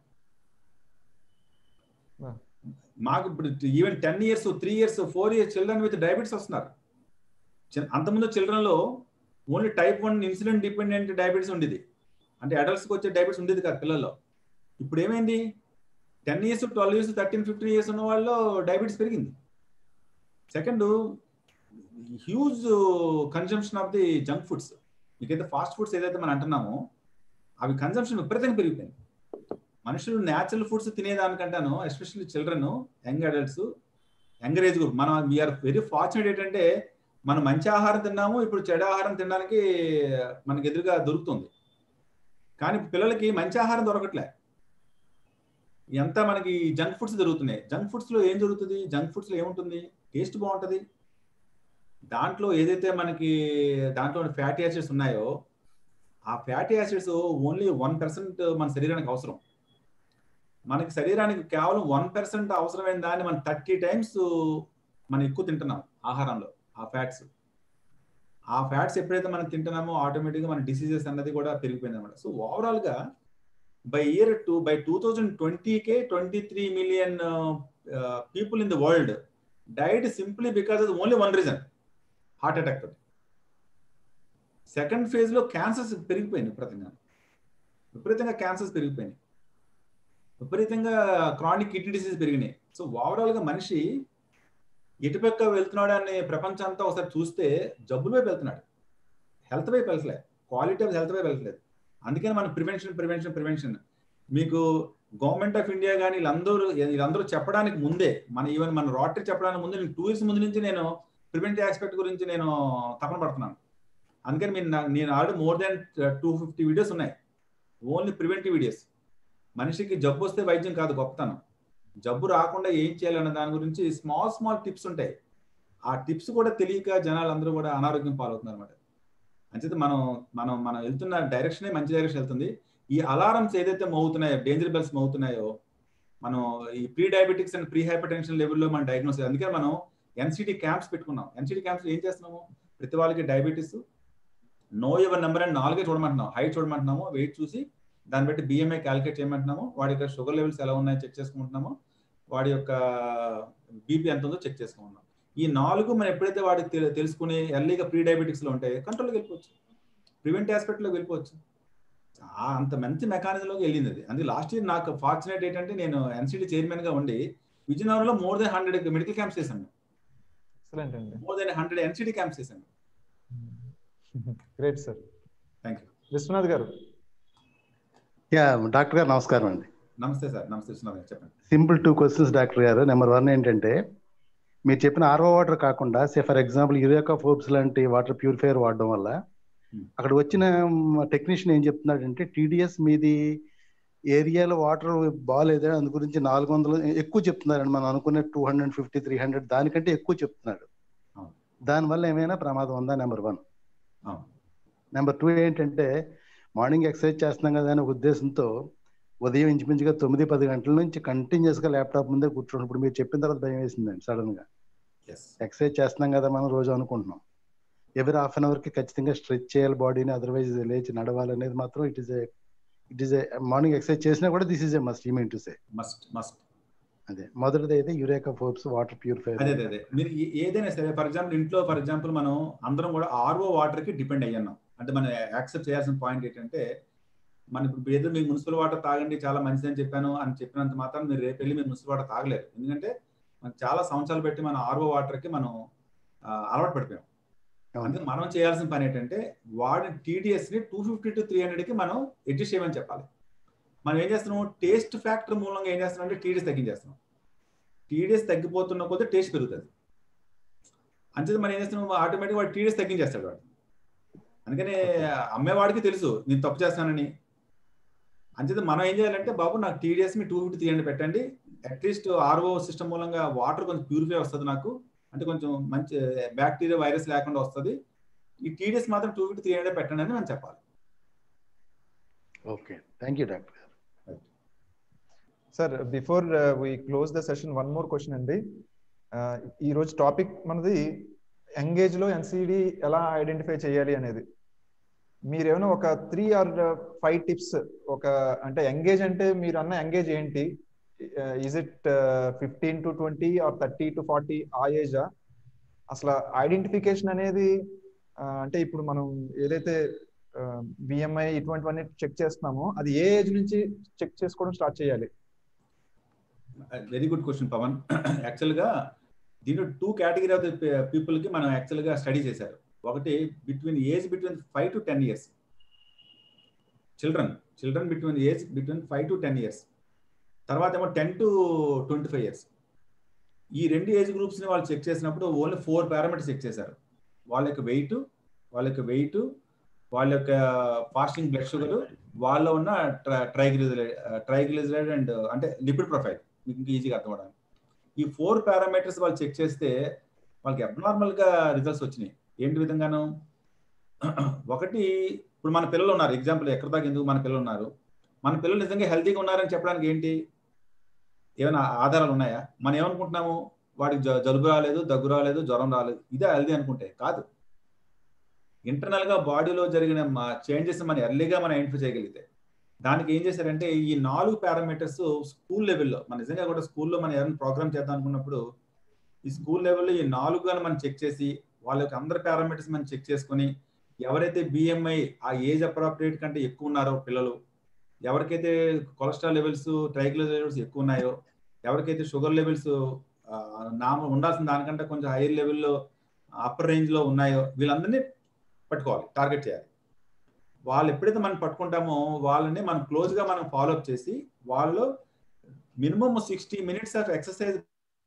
Wow. మాకు ఇప్పుడు even ten years three years four years children with diabetes వస్తున్నారు చి- అంతకుముందు చిల్డ్రన్ లో only type one insulin dependent diabetes ఉండేది అంటే అడల్ట్స్కి వచ్చే డయాబెటీస్ ఉండేది కాదు పిల్లల్లో ఇప్పుడు ఏమైంది ten years twelve years thirteen fifteen years ఉన్న వాళ్ళలో డయాబెటీస్ పెరిగింది second huge consumption of the junk foods మీకైతే ఫాస్ట్ ఫుడ్స్ ఏదైతే మనం అంటున్నామో అవి కన్జంప్షన్ విపరీతంగా పెరిగిపోయింది మనుషులు న్యాచురల్ ఫుడ్స్ తినేదానికంటాను especially children young adults younger age group మనం వీఆర్ వెరీ ఫార్చునేట్ ఏంటంటే మనం మంచి ఆహారం తిన్నాము ఇప్పుడు చెడు ఆహారం తినడానికి మనకి ఎదురుగా దొరుకుతుంది కానీ పిల్లలకి మంచి ఆహారం దొరకట్లే ఎంత మనకి జంక్ ఫుడ్స్ దొరుకుతున్నాయి జంక్ ఫుడ్స్ లో ఏం జరుగుతుంది జంక్ ఫుడ్స్ లో ఏముంటుంది టేస్ట్ బాగుంటుంది దాంట్లో ఏదైతే మనకి దాంట్లో ఫ్యాటీ యాసిడ్స్ ఉన్నాయో ఆ fatty acids only one percent మన శరీరానికి అవసరం మనకి శరీరానికి కేవలం వన్ పర్సెంట్ అవసరమైన దాన్ని మనం థర్టీ టైమ్స్ మనం ఎక్కువ తింటున్నాం ఆహారంలో ఆ ఫ్యాట్స్ ఆ ఫ్యాట్స్ ఎప్పుడైతే మనం తింటున్నామో ఆటోమేటిక్గా మన డిసీజెస్ అన్నది కూడా పెరిగిపోయింది అనమాట సో ఓవరాల్గా by year to by two thousand ట్వంటీకే twenty three million people in the world died simply because of only one reason heart attack తోటి సెకండ్ ఫేజ్ లో క్యాన్సర్స్ పెరిగిపోయింది విపరీతంగా విపరీతంగా క్యాన్సర్స్ పెరిగిపోయినాయి విపరీతంగా క్రానిక్ కిడ్నీ డిసీజ్ పెరిగినాయి సో ఓవరాల్ గా మనిషి ఎటుపక్క వెళ్తున్నాడు అనే ప్రపంచం అంతా ఒకసారి చూస్తే జబ్బుల వైపు వెళ్తున్నాడు హెల్త్ వైపు వెళ్ళట్లేదు క్వాలిటీ ఆఫ్ హెల్త్ వైపు వెళ్ళట్లేదు అందుకని మనం ప్రివెన్షన్ ప్రివెన్షన్ ప్రివెన్షన్ మీకు గవర్నమెంట్ ఆఫ్ ఇండియా కానీ వీళ్ళందరూ వీళ్ళందరూ చెప్పడానికి ముందే మన ఈవెన్ మన రోటరీ చెప్పడానికి ముందే నేను టూ ఇయర్స్ ముందు నుంచి నేను ప్రివెంటివ్ ఆస్పెక్ట్ గురించి నేను తపన పడుతున్నాను అందుకని మీరు నేను already more than two fifty videos ఉన్నాయి ఓన్లీ ప్రివెంటివ్ వీడియోస్ మనిషికి జబ్బు వస్తే వైద్యం కాదు గొప్పతనం జబ్బు రాకుండా ఏం చేయాలన్న దాని గురించి స్మాల్ స్మాల్ టిప్స్ ఉంటాయి ఆ టిప్స్ కూడా తెలియక జనాలు అందరూ కూడా అనారోగ్యం పాలవుతున్నారు అనమాట అంచేత మనం మనం మనం వెళ్తున్న డైరెక్షనే మంచి డైరెక్షన్ వెళ్తుంది ఈ అలారమ్స్ ఏదైతే మోగుతున్నాయో డేంజర్ బెల్స్ మోగుతున్నాయో మనం ఈ pre diabetics and pre hypertension లెవెల్లో మనం డయాగ్నోస్ అందుకని మనం ఎన్సిటీ క్యాంప్స్ పెట్టుకున్నాం ఎన్సిటీ క్యాంప్స్ ఏం చేస్తున్నాము ప్రతి వాళ్ళకి diabetes know ever number and నాలుగే చూడమంటున్నాం హైట్ చూడమంటున్నాము వెయిట్ చూసి దాన్ని బట్టి బిఎంఐ క్యాలిక్యులేట్ చేయమంటున్నాము వాడి యొక్క షుగర్ లెవెల్స్ ఎలా ఉన్నాయో చెక్ చేసుకుంటున్నాము వాడి యొక్క బీపీ ఎంత ఉందో చెక్ చేసుకుంటున్నాం ఈ నాలుగు మనం ఎప్పుడైతే వాడికి తెలుసుకుని ఎర్లీగా ప్రీ డయాబెటిక్స్ లో ఉంటాయి కంట్రోల్కి వెళ్ళిపోవచ్చు ప్రివెంట్ ఆస్పెక్ట్ లో వెళ్ళిపోవచ్చు అంత మంచి మెకానిజంలోకి వెళ్ళింది అది అందుకే లాస్ట్ ఇయర్ నాకు ఫార్చునేట్ ఏంటంటే నేను ఎన్సిటీ చైర్మన్ గా ఉండి విజయనగరంలో more than hundred medical camps చేశాను ఎక్సలెంట్ అండి more than hundred NCT camps చేశాను great sir thank you Vishwanath గారు యా డాక్టర్ గారు నమస్కారం అండి నమస్తే సార్ నమస్తే విశ్వనాథ్ గారు చెప్పండి సింపుల్ టూ క్వశ్చన్స్ డాక్టర్ గారు నెంబర్ వన్ ఏంటంటే మీరు చెప్పిన ఆర్ఓ వాటర్ కాకుండా say for example Eureka Forbes లాంటి వాటర్ ప్యూరిఫైయర్ వాడడం వల్ల అక్కడ వచ్చిన టెక్నీషియన్ ఏం చెప్తున్నాడంటే టీడీఎస్ మీది ఏరియాలో వాటర్ బాగాలేదా అందు గురించి నాలుగు వందలు ఎక్కువ చెప్తున్నారండి మనం అనుకునే two hundred fifty three hundred దానికంటే ఎక్కువ చెప్తున్నాడు దానివల్ల ఏమైనా ప్రమాదం ఉందా నెంబర్ వన్ నెంబర్ టూ ఏంటంటే మార్నింగ్ ఎక్సర్సైజ్ చేస్తున్నాం కదా అనే ఉద్దేశంతో ఉదయం ఇంచుమించుగా తొమ్మిది పది గంటల నుంచి కంటిన్యూస్ గా ల్యాప్టాప్ ముందే కూర్చోండి ఇప్పుడు మీరు చెప్పిన తర్వాత భయం వేసిందండి సడన్ గా ఎక్సర్సైజ్ చేస్తున్నాం కదా మనం రోజు అనుకుంటున్నాం ఎవరి హాఫ్ అన్ అవర్ కి ఖచ్చితంగా స్ట్రెచ్ చేయాలి బాడీని అదర్వైజ్ లేచి నడవాలనేది మాత్రం it is it is morning exercise చేసినా కూడా this is a must you mean to say must must అదే మొదటిది అయితే యూరేకా ఫోర్బ్స్ వాటర్ ప్యూరిఫైర్ అదే అదే మీరు ఏదైనా సరే ఫర్ ఎగ్జాంపుల్ ఇంట్లో ఫర్ ఎగ్జాంపుల్ మనం అందరం కూడా ఆర్ఓ వాటర్ కి డిపెండ్ అయ్యాం అంటే మనం యాక్సెప్ట్ చేయాల్సిన పాయింట్ ఏంటంటే మన ఇప్పుడు ఏదో మీరు మున్సిపల్ వాటర్ తాగండి చాలా మంచిదని చెప్పాను అని చెప్పినంత మాత్రం మీరు రేపు వెళ్ళి మీరు మున్సిపల్ వాటర్ తాగలేరు ఎందుకంటే మనకు చాలా సంవత్సరాలు పెట్టి మన ఆర్ఓ వాటర్ కి మనం అలవాటు పడిపోయాం అందుకే మనం చేయాల్సిన పని ఏంటంటే వాడి టీడీఎస్ ని two fifty to three hundred కి మనం అడ్జస్ట్ చేయమని చెప్పాలి మనం ఏం చేస్తున్నాం టేస్ట్ ఫ్యాక్టర్ మూలంగా ఏం చేస్తున్నాం అంటే టీడీఎస్ తగ్గించేస్తున్నాం టీడీఎస్ తగ్గిపోతున్న కొద్దీ టేస్ట్ పెరుగుతుంది అంతే మనం ఏం చేస్తున్నాం ఆటోమేటిక్ వాడు టీడీఎస్ తగ్గించేస్తాడు వాడు అందుకని అమ్మేవాడికి తెలుసు నేను తప్పు చేస్తానని అంచేత మనం ఏం చేయాలంటే బాబు నాకు టీడీఎస్ మీ టూ ఫిఫ్టీ త్రీ హండ్రెడ్ పెట్టండి అట్లీస్ట్ ఆర్ఓ సిస్టమ్ మూలంగా వాటర్ కొంచెం ప్యూరిఫై వస్తుంది నాకు అంటే కొంచెం మంచి బ్యాక్టీరియా వైరస్ లేకుండా వస్తుంది ఈ టీడీఎస్ మాత్రం టూ ఫిఫ్టీ త్రీ హండ్రెడ్ పెట్టండి అని మనం చెప్పాలి okay thank you doctor sir before we close the session one more question అండి ఈ రోజు టాపిక్ మనది ఎంగేజ్ లో ఎన్సిడి ఎలా ఐడెంటిఫై చేయాలి అనేది మీరు ఏమైనా ఒక త్రీ ఆర్ ఫైవ్ టిప్స్ ఒక అంటే ఎంగేజ్ అంటే మీరు అన్న ఎంగేజ్ ఏంటి is it fifteen to twenty or thirty to forty ఆ ఏజా అసలు ఐడెంటిఫికేషన్ అనేది అంటే ఇప్పుడు మనం ఏదైతే బిఎంఐ ఇటువంటివన్నీ చెక్ చేస్తున్నామో అది ఏ ఏజ్ నుంచి చెక్ చేసుకోవడం స్టార్ట్ చేయాలి very good question Pavan actual గా దీంట్లో two category of the people కి మనం యాక్చువల్ గా స్టడీ చేశారు ఒకటి between age between five to ten years children children between age between five to ten years తర్వాత ఏమో ten to twenty five years ఈ రెండు ఏజ్ గ్రూప్స్ ని వాళ్ళు చెక్ చేసినప్పుడు ఓన్లీ ఫోర్ పారామీటర్స్ చెక్ చేశారు వాళ్ళ యొక్క వెయిట్ వాళ్ళ యొక్క వెయిట్ వాళ్ళ యొక్క ఫాస్టింగ్ బ్లడ్ షుగర్ వాళ్ళలో ఉన్న ట్రైగ్లిజరైడ్ ట్రైగ్లిజరైడ్ అండ్ అంటే లిపిడ్ ప్రొఫైల్ మీకు ఇంకా ఈజీగా అర్థం అవడానికి ఈ ఫోర్ పారామీటర్స్ వాళ్ళు చెక్ చేస్తే వాళ్ళకి అబ్నార్మల్ గా రిజల్ట్స్ వచ్చినాయి ఏంటి విధంగాను ఒకటి ఇప్పుడు మన పిల్లలు ఉన్నారు ఎగ్జాంపుల్ ఎక్కడ దాకా ఎందుకు మన పిల్లలు ఉన్నారు మన పిల్లలు నిజంగా హెల్తీగా ఉన్నారని చెప్పడానికి ఏంటి ఏమైనా ఆధారాలు ఉన్నాయా మనం ఏమనుకుంటున్నాము వాడికి జ- జలుబు రాలేదు దగ్గు రాలేదు జ్వరం రాలేదు ఇదే హెల్తీ అనుకుంటే కాదు ఇంటర్నల్ గా బాడీలో జరిగిన చేంజెస్ మనం ఎర్లీగా మనం ఐడెంటిఫై చేయగలిగితే దానికి ఏం చేశారంటే ఈ నాలుగు పారామీటర్స్ స్కూల్ లెవెల్లో మన నిజంగా కూడా స్కూల్లో మనం ఏమైనా ప్రోగ్రామ్ చేద్దాం అనుకున్నప్పుడు ఈ స్కూల్ లెవెల్లో ఈ నాలుగు కానీ మనం చెక్ చేసి వాళ్ళ యొక్క అందరి పారామీటర్స్ మనం చెక్ చేసుకొని ఎవరైతే బిఎంఐ ఆ ఏజ్ అప్రాప్రియేట్ కంటే ఎక్కువ ఉన్నారో పిల్లలు ఎవరికైతే కొలెస్ట్రాల్ లెవెల్స్ ట్రైగ్లిజరైడ్ లెవెల్స్ ఎక్కువ ఉన్నాయో ఎవరికైతే షుగర్ లెవెల్స్ నామ ఉండాల్సిన దానికంటే కొంచెం హైయర్ లెవెల్లో అప్పర్ రేంజ్ లో ఉన్నాయో వీళ్ళందరినీ పట్టుకోవాలి టార్గెట్ చేయాలి వాళ్ళు ఎప్పుడైతే మనం పట్టుకుంటామో వాళ్ళని మనం క్లోజ్ గా మనం ఫాలో అప్ చేసి వాళ్ళు minimum sixty minutes of exercise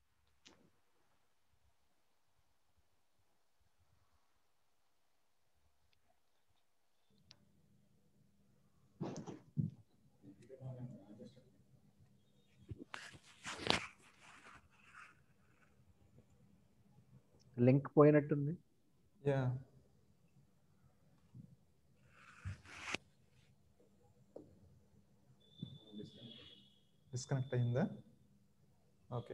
link పోయినట్టుంది యా డిస్కనెక్ట్ అయిందా okay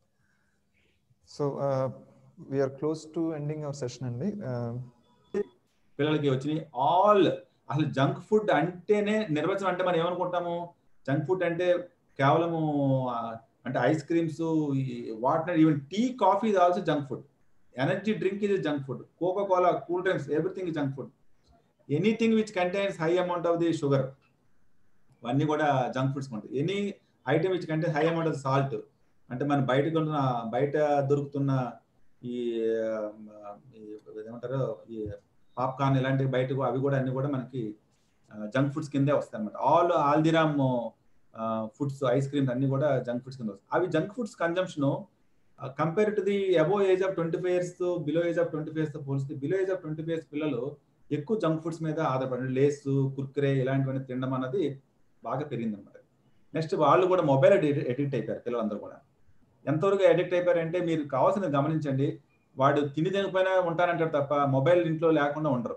so we are close to ending our session అండి Uh, పిల్లలకి వచ్చినాయి ఆల్ అసలు జంక్ ఫుడ్ అంటేనే నిర్వచనం అంటే మనం ఏమనుకుంటాము జంక్ ఫుడ్ అంటే కేవలము ఆ, అంటే ice creams water even tea coffee is also junk food energy drink ఇది junk food coca cola cool drinks everything junk food anything which contains high amount of the sugar ఇవన్నీ కూడా జంక్ ఫుడ్స్ ఉంటాయి any item which contains high amount of salt అంటే మన బయట కొన్న బయట దొరుకుతున్న ఈ ఆ, ఈ ఏమంటారు ఈ పాప్కార్న్ ఇలాంటి బయట అవి కూడా అన్ని కూడా మనకి జంక్ ఫుడ్స్ కిందే వస్తాయి అనమాట all Haldiram foods ice creams అన్ని కూడా జంక్ ఫుడ్స్ కింద వస్తాయి అవి junk foods consumption compare to the above age of twenty five years below age of twenty five years పోలిస్తే below age of twenty five years పిల్లలు ఎక్కువ జంక్ ఫుడ్స్ మీద ఆధారపడి లేస్ కుర్కురే ఇలాంటివన్నీ తినడం అన్నది బాగా పెరిగింది అనమాట నెక్స్ట్ వాళ్ళు కూడా మొబైల్ ఎడిక్ట్ అయిపోయారు పిల్లలందరూ కూడా ఎంతవరకు ఎడిక్ట్ అయిపోయారంటే మీరు కావాల్సిన గమనించండి వాడు తిని తినకపోయినా ఉంటానంటాడు తప్ప మొబైల్ ఇంట్లో లేకుండా ఉండరు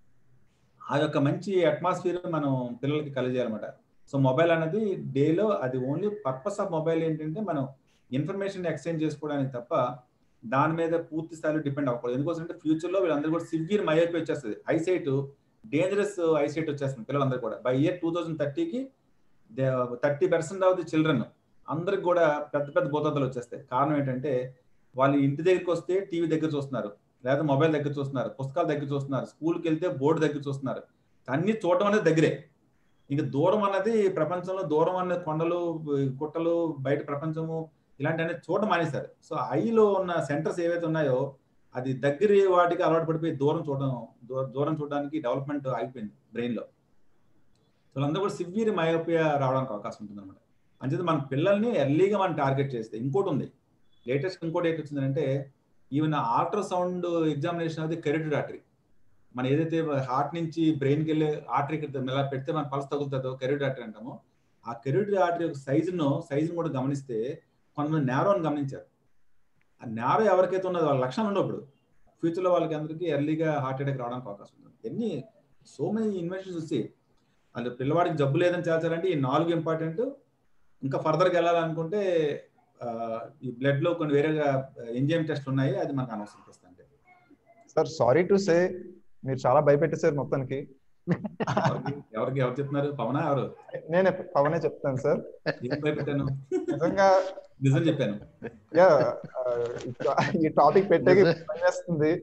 ఆ యొక్క మంచి అట్మాస్ఫియర్ మనం పిల్లలకి కలిగేయాలన్నమాట సో మొబైల్ అనేది డేలో అది ఓన్లీ పర్పస్ ఆఫ్ మొబైల్ ఏంటంటే మనం ఇన్ఫర్మేషన్ ఎక్స్చేంజ్ చేసుకోవడానికి తప్ప దాని మీద పూర్తి స్థాయిలో డిపెండ్ అవ్వకూడదు ఎందుకోసం అంటే ఫ్యూచర్ లో వీళ్ళందరూ కూడా సివియర్ మయోపీ వచ్చేస్తుంది ఐసైట్ డేంజరస్ ఐసైట్ వచ్చేస్తుంది పిల్లలందరూ కూడా బై ఇయర్ టూ థౌసండ్ థర్టీకి thirty percent of the children అందరికి కూడా పెద్ద పెద్ద భూతద్దలు వచ్చేస్తాయి కారణం ఏంటంటే వాళ్ళు ఇంటి దగ్గరికి వస్తే టీవీ దగ్గర చూస్తున్నారు లేదా మొబైల్ దగ్గర చూస్తున్నారు పుస్తకాల దగ్గర చూస్తున్నారు స్కూల్కి వెళ్తే బోర్డు దగ్గర చూస్తున్నారు అన్ని చూడటం అనేది దగ్గరే ఇంకా దూరం అన్నది ప్రపంచంలో దూరం అనే కొండలు గుట్టలు బయట ప్రపంచము ఇలాంటి అనేది చూడడం మానేశారు సో ఐలో ఉన్న సెంటర్స్ ఏవైతే ఉన్నాయో అది దగ్గర వాటికి అలవాటు పడిపోయి దూరం చూడడం దూ- దూరం చూడడానికి డెవలప్మెంట్ ఆగిపోయింది బ్రెయిన్ లో సో వాళ్ళందరూ కూడా సివియర్ మయోపియా రావడానికి అవకాశం ఉంటుంది అనమాట అంచేది మన పిల్లల్ని ఎర్లీగా మనం టార్గెట్ చేస్తే ఇంకోటి ఉంది లేటెస్ట్ ఇంకోటి ఏంటి వచ్చిందంటే ఈవెన్ అల్ట్రాసౌండ్ ఎగ్జామినేషన్ అది కెరిటరీ ఆర్టరీ మన ఏదైతే హార్ట్ నుంచి బ్రెయిన్కి వెళ్ళే ఆర్టరీ ఇలా పెడితే మన పల్స్ తగులుతుందో కెరిటరీ ఆర్టరీ అంటామో ఆ కెరిటరీ ఆర్టరీ యొక్క సైజును సైజును కూడా గమనిస్తే కొంతమంది నేరో అని గమనించారు ఆ నేరో ఎవరికైతే ఉన్నదో వాళ్ళ లక్షణాలు ఉండవు ఇప్పుడు ఫ్యూచర్లో వాళ్ళకి అందరికీ ఎర్లీగా హార్ట్ అటాక్ రావడానికి అవకాశం ఉంది ఎన్ని సో మెనీ ఇన్వెన్షన్స్ వచ్చి వాళ్ళు పిల్లవాడికి జబ్బు లేదని చేర్చాలంటే ఈ నాలుగు ఇంపార్టెంట్ ఇంకా ఫర్దర్గా వెళ్ళాలనుకుంటే ఆ, ఈ బ్లడ్ లో కొన్ని వేరేగా ఎంజైమ్ టెస్ట్ ఉన్నాయి అది మనకు అనవసరం ప్రస్తుతానికి సార్ సారీ టు సే మీరు చాలా భయపెట్టేశారు మొత్తానికి ఎవరికి ఎవరికి ఎవరు చెప్తున్నారు పవనా ఎవరు నేనే పవనే చెప్తాను సార్ ఏం భయపెట్టాను నిజంగా నిజం చెప్పాను యా ఈ టాపిక్ పెట్టాక భయం వేస్తుంది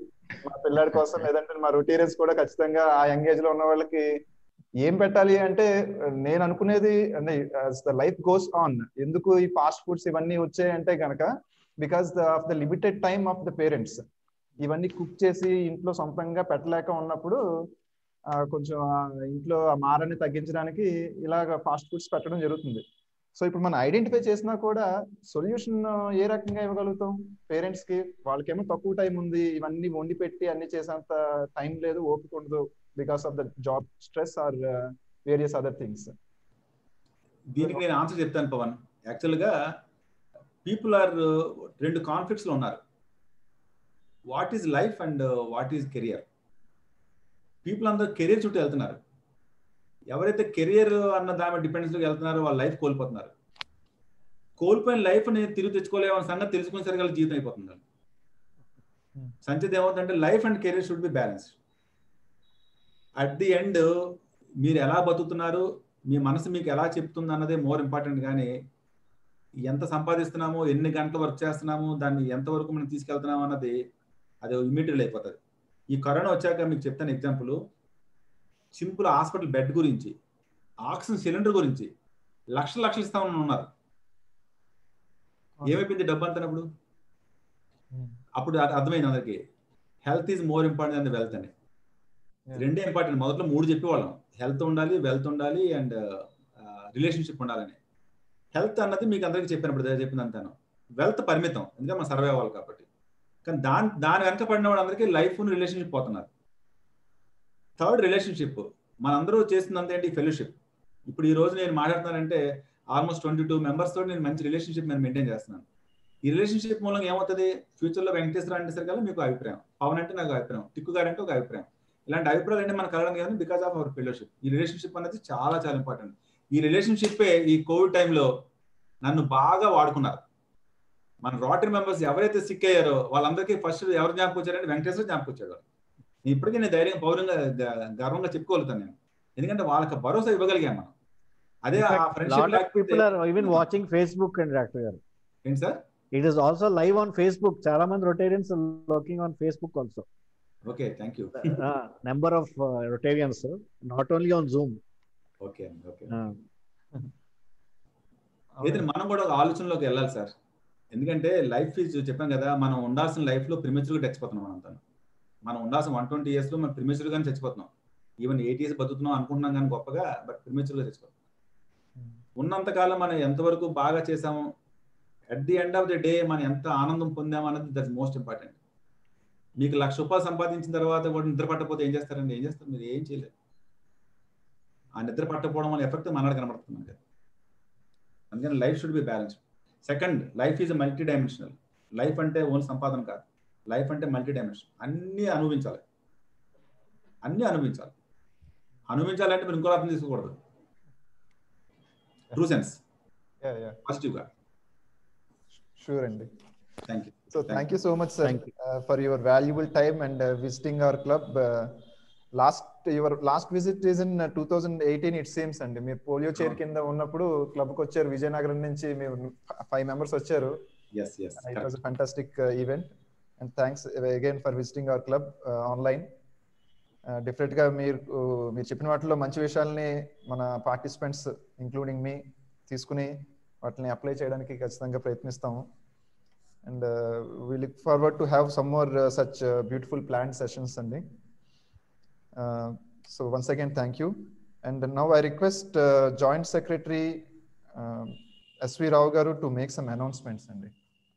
మా పిల్లాడి కోసం లేదంటే మా రొటీరియన్స్ కూడా ఖచ్చితంగా ఆ యంగ్ ఏజ్ లో ఉన్న వాళ్ళకి ఏం పెట్టాలి అంటే నేను అనుకునేది అంటే ద లైఫ్ గోస్ ఆన్ ఎందుకు ఈ ఫాస్ట్ ఫుడ్స్ ఇవన్నీ వచ్చాయంటే గనక because of the limited time of the parents ఇవన్నీ కుక్ చేసి ఇంట్లో సొంతంగా పెట్టలేక ఉన్నప్పుడు ఆ, కొంచెం ఆ ఇంట్లో ఆ మారని తగ్గించడానికి ఇలాగ ఫాస్ట్ ఫుడ్స్ పెట్టడం జరుగుతుంది సో ఇప్పుడు మనం ఐడెంటిఫై చేసినా కూడా సొల్యూషన్ ఏ రకంగా ఇవ్వగలుగుతాం పేరెంట్స్ కి వాళ్ళకేమో తక్కువ టైం ఉంది ఇవన్నీ వండి పెట్టి అన్ని చేసేంత టైం లేదు ఓపిక ఉండదు because of the job stress or various other things దీనికి నేను ఆన్సర్ చెప్తాను పవన్ యాక్చువల్గా పీపుల్ ఆర్ రెండు కాన్ఫ్లిక్ట్స్ లో ఉన్నారు what is life and what is career people అందరూ కెరియర్ చుట్టూ వెళ్తున్నారు ఎవరైతే కెరియర్ అన్న దాని డిపెండెన్స్ లోకి వెళ్తున్నారో వాళ్ళ లైఫ్ కోల్పోతున్నారు కోల్పోయిన లైఫ్ ని తిరిగి తెచ్చుకోలేమన్న సంగతి తెలుసుకునేసరికి వాళ్ళ జీవితం అయిపోతుంది వాళ్ళకి. సంచిత్ ఏమవుతుందంటే life and career should be balance at the end మీరు ఎలా బతుకుతున్నారు మీ మనసు మీకు ఎలా చెప్తుంది అన్నదే మోర్ ఇంపార్టెంట్ కానీ ఎంత సంపాదిస్తున్నామో ఎన్ని గంటలు వర్క్ చేస్తున్నాము దాన్ని ఎంతవరకు మనం తీసుకెళ్తున్నాము అన్నది అది ఇమీడియట్ అయిపోతుంది ఈ కరోనా వచ్చాక మీకు చెప్తాను ఎగ్జాంపుల్ సింపుల్ హాస్పిటల్ బెడ్ గురించి ఆక్సిజన్ సిలిండర్ గురించి లక్షల లక్షలు ఇస్తామని ఉన్నారు ఏమైపోయింది డబ్బు అంతనప్పుడు అప్పుడు అది అర్థమైంది అందరికి health is more important and wealth అని రెండే ఇంపార్టెంట్ మొదట్లో మూడు చెప్పేవాళ్ళం హెల్త్ ఉండాలి వెల్త్ ఉండాలి అండ్ రిలేషన్షిప్ ఉండాలని హెల్త్ అన్నది మీకు అందరికీ చెప్పినప్పుడు చెప్పిందంతాను వెల్త్ పరిమితం ఎందుకంటే మనం సర్వే అవ్వాలి కాబట్టి కానీ దాని దాని వెనక పడిన వాళ్ళందరికీ లైఫ్ రిలేషన్షిప్ పోతున్నారు థర్డ్ రిలేషన్షిప్ మనందరూ చేస్తున్నంత ఏంటి ఫెలోషిప్ ఇప్పుడు ఈ రోజు నేను మాట్లాడుతున్నానంటే ఆల్మోస్ట్ ట్వంటీ టూ మెంబర్స్ తోటి నేను మంచి రిలేషన్షిప్ నేను మెయింటైన్ చేస్తున్నాను ఈ రిలేషన్షిప్ మూలంగా ఏమవుతుంది ఫ్యూచర్ లో వెంకటేశ్వర అంటే సరికల్లా మీకు అభిప్రాయం పవన్ అంటే నాకు అభిప్రాయం టిక్కు గారు అంటే ఒక అభిప్రాయం ఇలాంటి అభిప్రాయాలు అంటే మనకు కలగడం కానీ బికాస్ ఆఫ్ అవర్ ఫెలోషిప్ ఈ రిలేషన్షిప్ అనేది చాలా చాలా ఇంపార్టెంట్ ఈ రిలేషన్షిప్ ఈ కోవిడ్ టైంలో నన్ను బాగా వాడుకున్నారు మన రోటరీ మెంబర్స్ ఎవరైతే సిక్ అయ్యారో వాళ్ళందరికీ ఫస్ట్ ఎవరు జ్ఞాపకం వచ్చారంటే వెంకటేశ్వర జ్ఞాపకం వచ్చాడు నేను ఇప్పటికీ నేను ధైర్యం పౌరంగా గ- గర్వంగా చెప్పుకోగలుగుతాను నేను ఎందుకంటే వాళ్ళకి భరోసా ఇవ్వగలిగాం మనం అదే ఆ lot friendship of people are even watching Facebook and doctor గారు ఏంటి sir it is also live on Facebook చాలా మంది Rotarians working on Facebook also okay thank you number of Rotarians not only on Zoom okay okay ఏదైనా మనం కూడా ఒక ఆలోచనలోకి వెళ్ళాలి సార్ ఎందుకంటే లైఫ్ ఈజ్ చెప్పాం కదా మనం ఉండాల్సిన లైఫ్ లో ప్రిమేచర్ గా చచ్చిపోతున్నాం మనంతా మనం ఉండాల్సిన వన్ ట్వంటీ ఇయర్స్ లో మనం ప్రిమేచర్ గానే చచ్చిపోతున్నాం ఈవెన్ ఎయిట్ ఇయర్స్ బతుకుతున్నాం అనుకుంటున్నాం కానీ గొప్పగా బట్ ప్రిమేచర్ గా చచ్చిపోతున్నాం ఉన్నంత కాలం మనం ఎంతవరకు బాగా చేసాము at the end of the day మనం ఎంత ఆనందం పొందాము అన్నది దట్స్ మోస్ట్ ఇంపార్టెంట్ మీకు లక్ష రూపాయలు సంపాదించిన తర్వాత కూడా నిద్ర పట్టకపోతే ఏం చేస్తారండి ఏం చేస్తారు మీరు ఏం చేయలేరు ఆ నిద్ర పట్టకపోవడం వల్ల ఎఫెక్ట్ మనకు కనబడుతుంది మనకి అందుకని life should be balance second life is multi dimensional life అంటే ఓన్ సంపాదన కాదు లైఫ్ అంటే మల్టీ డైమెన్షన్ అన్ని అనుభవించాలి అన్ని అనుభవించాలి అనుభవించాలంటే మీరు ఇంకో అర్థం తీసుకోకూడదు ట్రూ సెన్స్ పాజిటివ్ గా షూర్ అండి thank you So thank you so much, sir, Thank you. uh, for your valuable time and uh, visiting our club. Uh, last your last visit is in uh, 2018 it seems అండి మీరు పోలియో చైర్ కింద ఉన్నప్పుడు క్లబ్ కి వచ్చారు విజయనగరం నుంచి మీరు ఫైవ్ మెంబర్స్ వచ్చారు yes yes it was fantastic event and thanks again for visiting our club online different గా మీరు uh, మీరు చెప్పిన వాటిలో మంచి విషయాల్ని మన పార్టిసిపెంట్స్ ఇంక్లూడింగ్ మీ తీసుకుని వాటిని అప్లై చేయడానికి ఖచ్చితంగా ప్రయత్నిస్తాము and we look forward to have some more such beautiful plan sessions అండి so once again thank you and now I request joint secretary SV Rao గారు టు మేక్ సమ్ అనౌన్స్మెంట్స్ అండి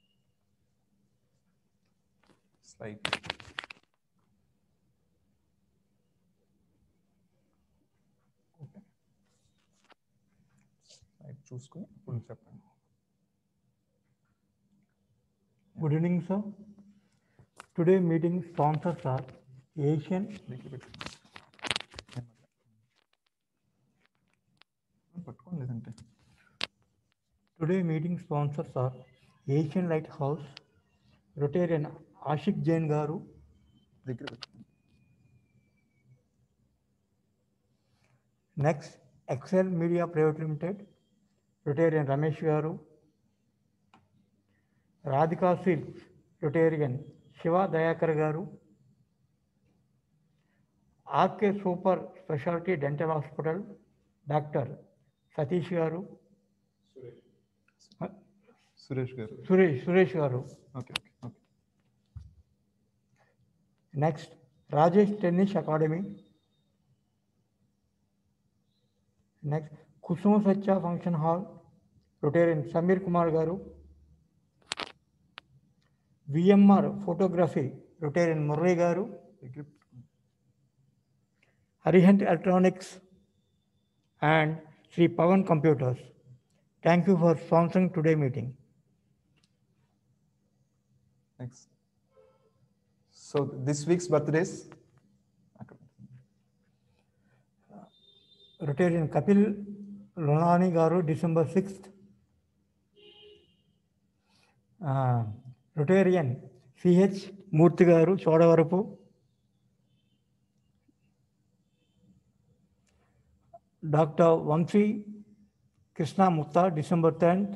స్లైడ్ స్లైడ్ చూసుకుని ఇప్పుడు చెప్పండి Good evening, sir. Today meeting sponsors are Asian పట్టుకోండి లేదంటే Today meeting sponsors are Asian Lighthouse, Rotarian Ashik Jain Garu, దగ్గర పెట్టుకోండి next Excel Media Private Limited, Rotarian Ramesh Garu, Radhika Silks, Rotarian Shiva Dayakar Garu, RK super speciality dental hospital doctor Satish గారు సురేష్ గారు సురేష్ సురేష్ గారు okay okay okay next Rajesh tennis academy next Kusuma Satya function hall Rotarian Sameer Kumar గారు విఎంఆర్ ఫోటోగ్రఫీ రొటేరియన్ మురళి గారు Harihant electronics and Shri Pavan computers thank you for sponsoring today meeting next so this weeks birthdays Rotarian Kapil Lonani గారు December sixth Rotarian CH Murthy గారు Chodavarapu doctor Vamsi Krishna Mukta December tenth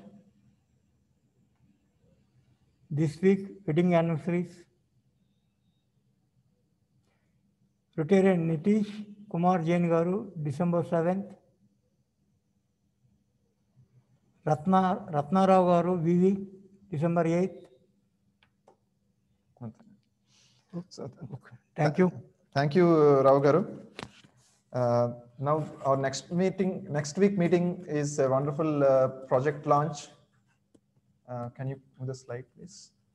this week wedding anniversaries Rotarian Nitish Kumar Jain గారు డిసెంబర్ సెవెంత్ రత్న రత్నారావు గారు VV December eighth thank you thank you Rao గారు now our next meeting next week meeting is wonderful project launch can you move the slide please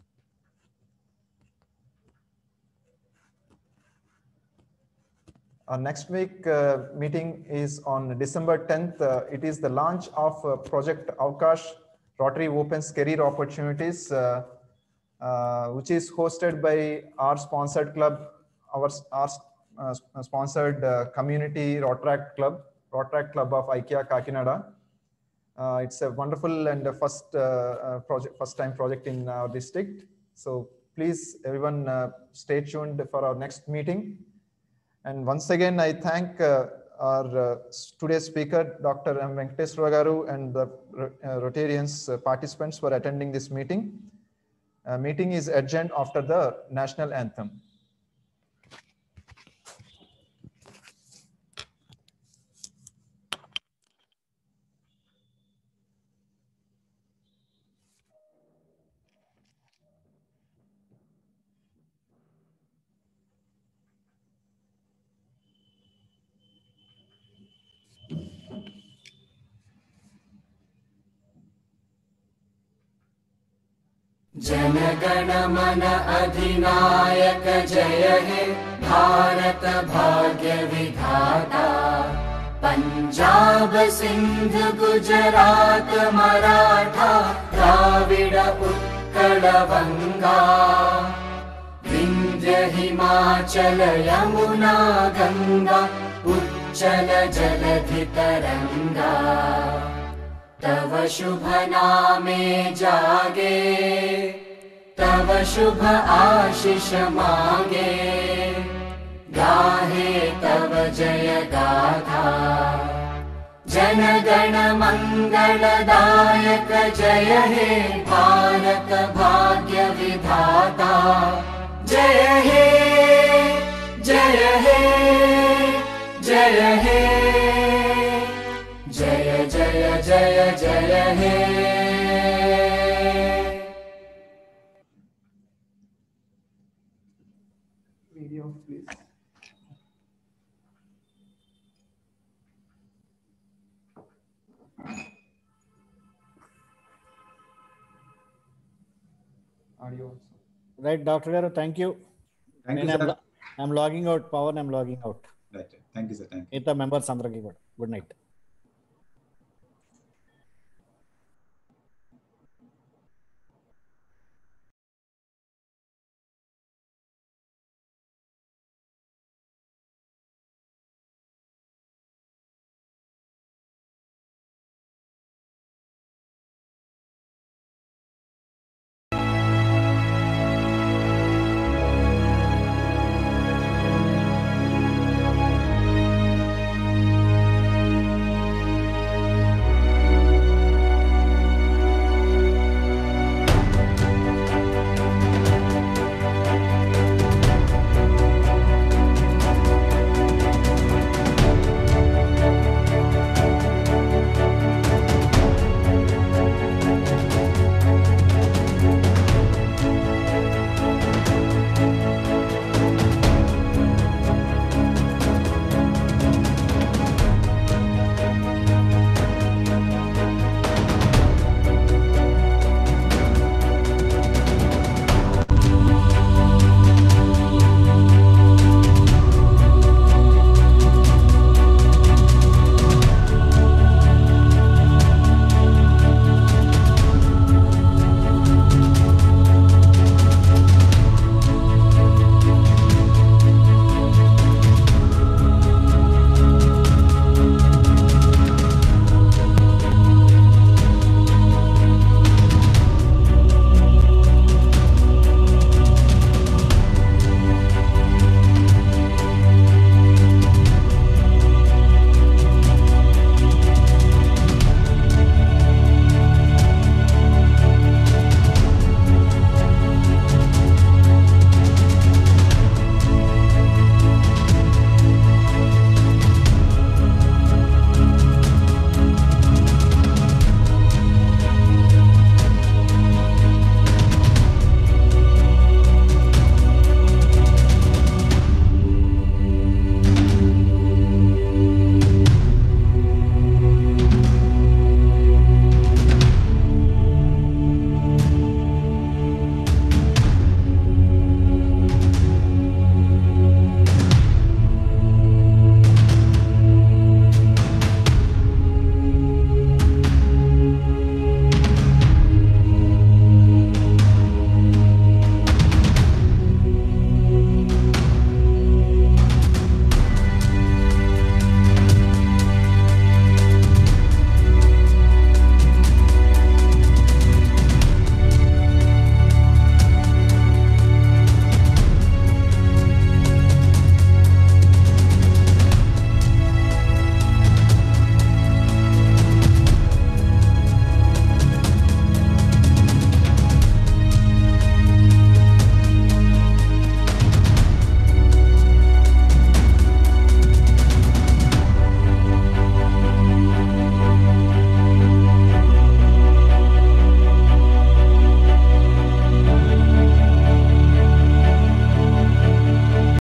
Our next week uh, meeting is on December 10th. Uh, it is the launch of uh, Project Avkash Rotary Opens Career Opportunities, uh, uh, which is hosted by our sponsored club, our, our uh, sponsored uh, community Rotaract Club, Rotaract Club of IKEA Kakinada. Uh, it's a wonderful and the first uh, uh, project, first time project in our district. So please, everyone, uh, stay tuned for our next meeting. And once again, I thank uh, our uh, today's speaker, Dr. M. Venkateswara Garu, and the Ro- uh, Rotarians uh, participants for attending this meeting. Uh, meeting is adjourned after the national anthem. जनगण मन अधिनायक जय हे भारत भाग्य विधाता पंजाब सिंध गुजरात मराठा द्राविड उत्कल बंगा विंध्य हिमाचल यमुना गंगा उच्चल जलधि तरंगा तव शुभ नामे जागे तव शुभ आशीष मागे गाहे तव जय गाथा जन गण मंगलदायक जय हे भारत भाग्य विधाता जय हे जय हे जय हे जय जय जय जय हे Video, please. Audio also. Right doctor గారు థ్యాంక్ యూ థ్యాంక్ యూ నేను sir I'm logging out Pavan I'm logging out thank you sir thank you మిగతా మెంబర్స్ అందరికీ కూడా గుడ్ నైట్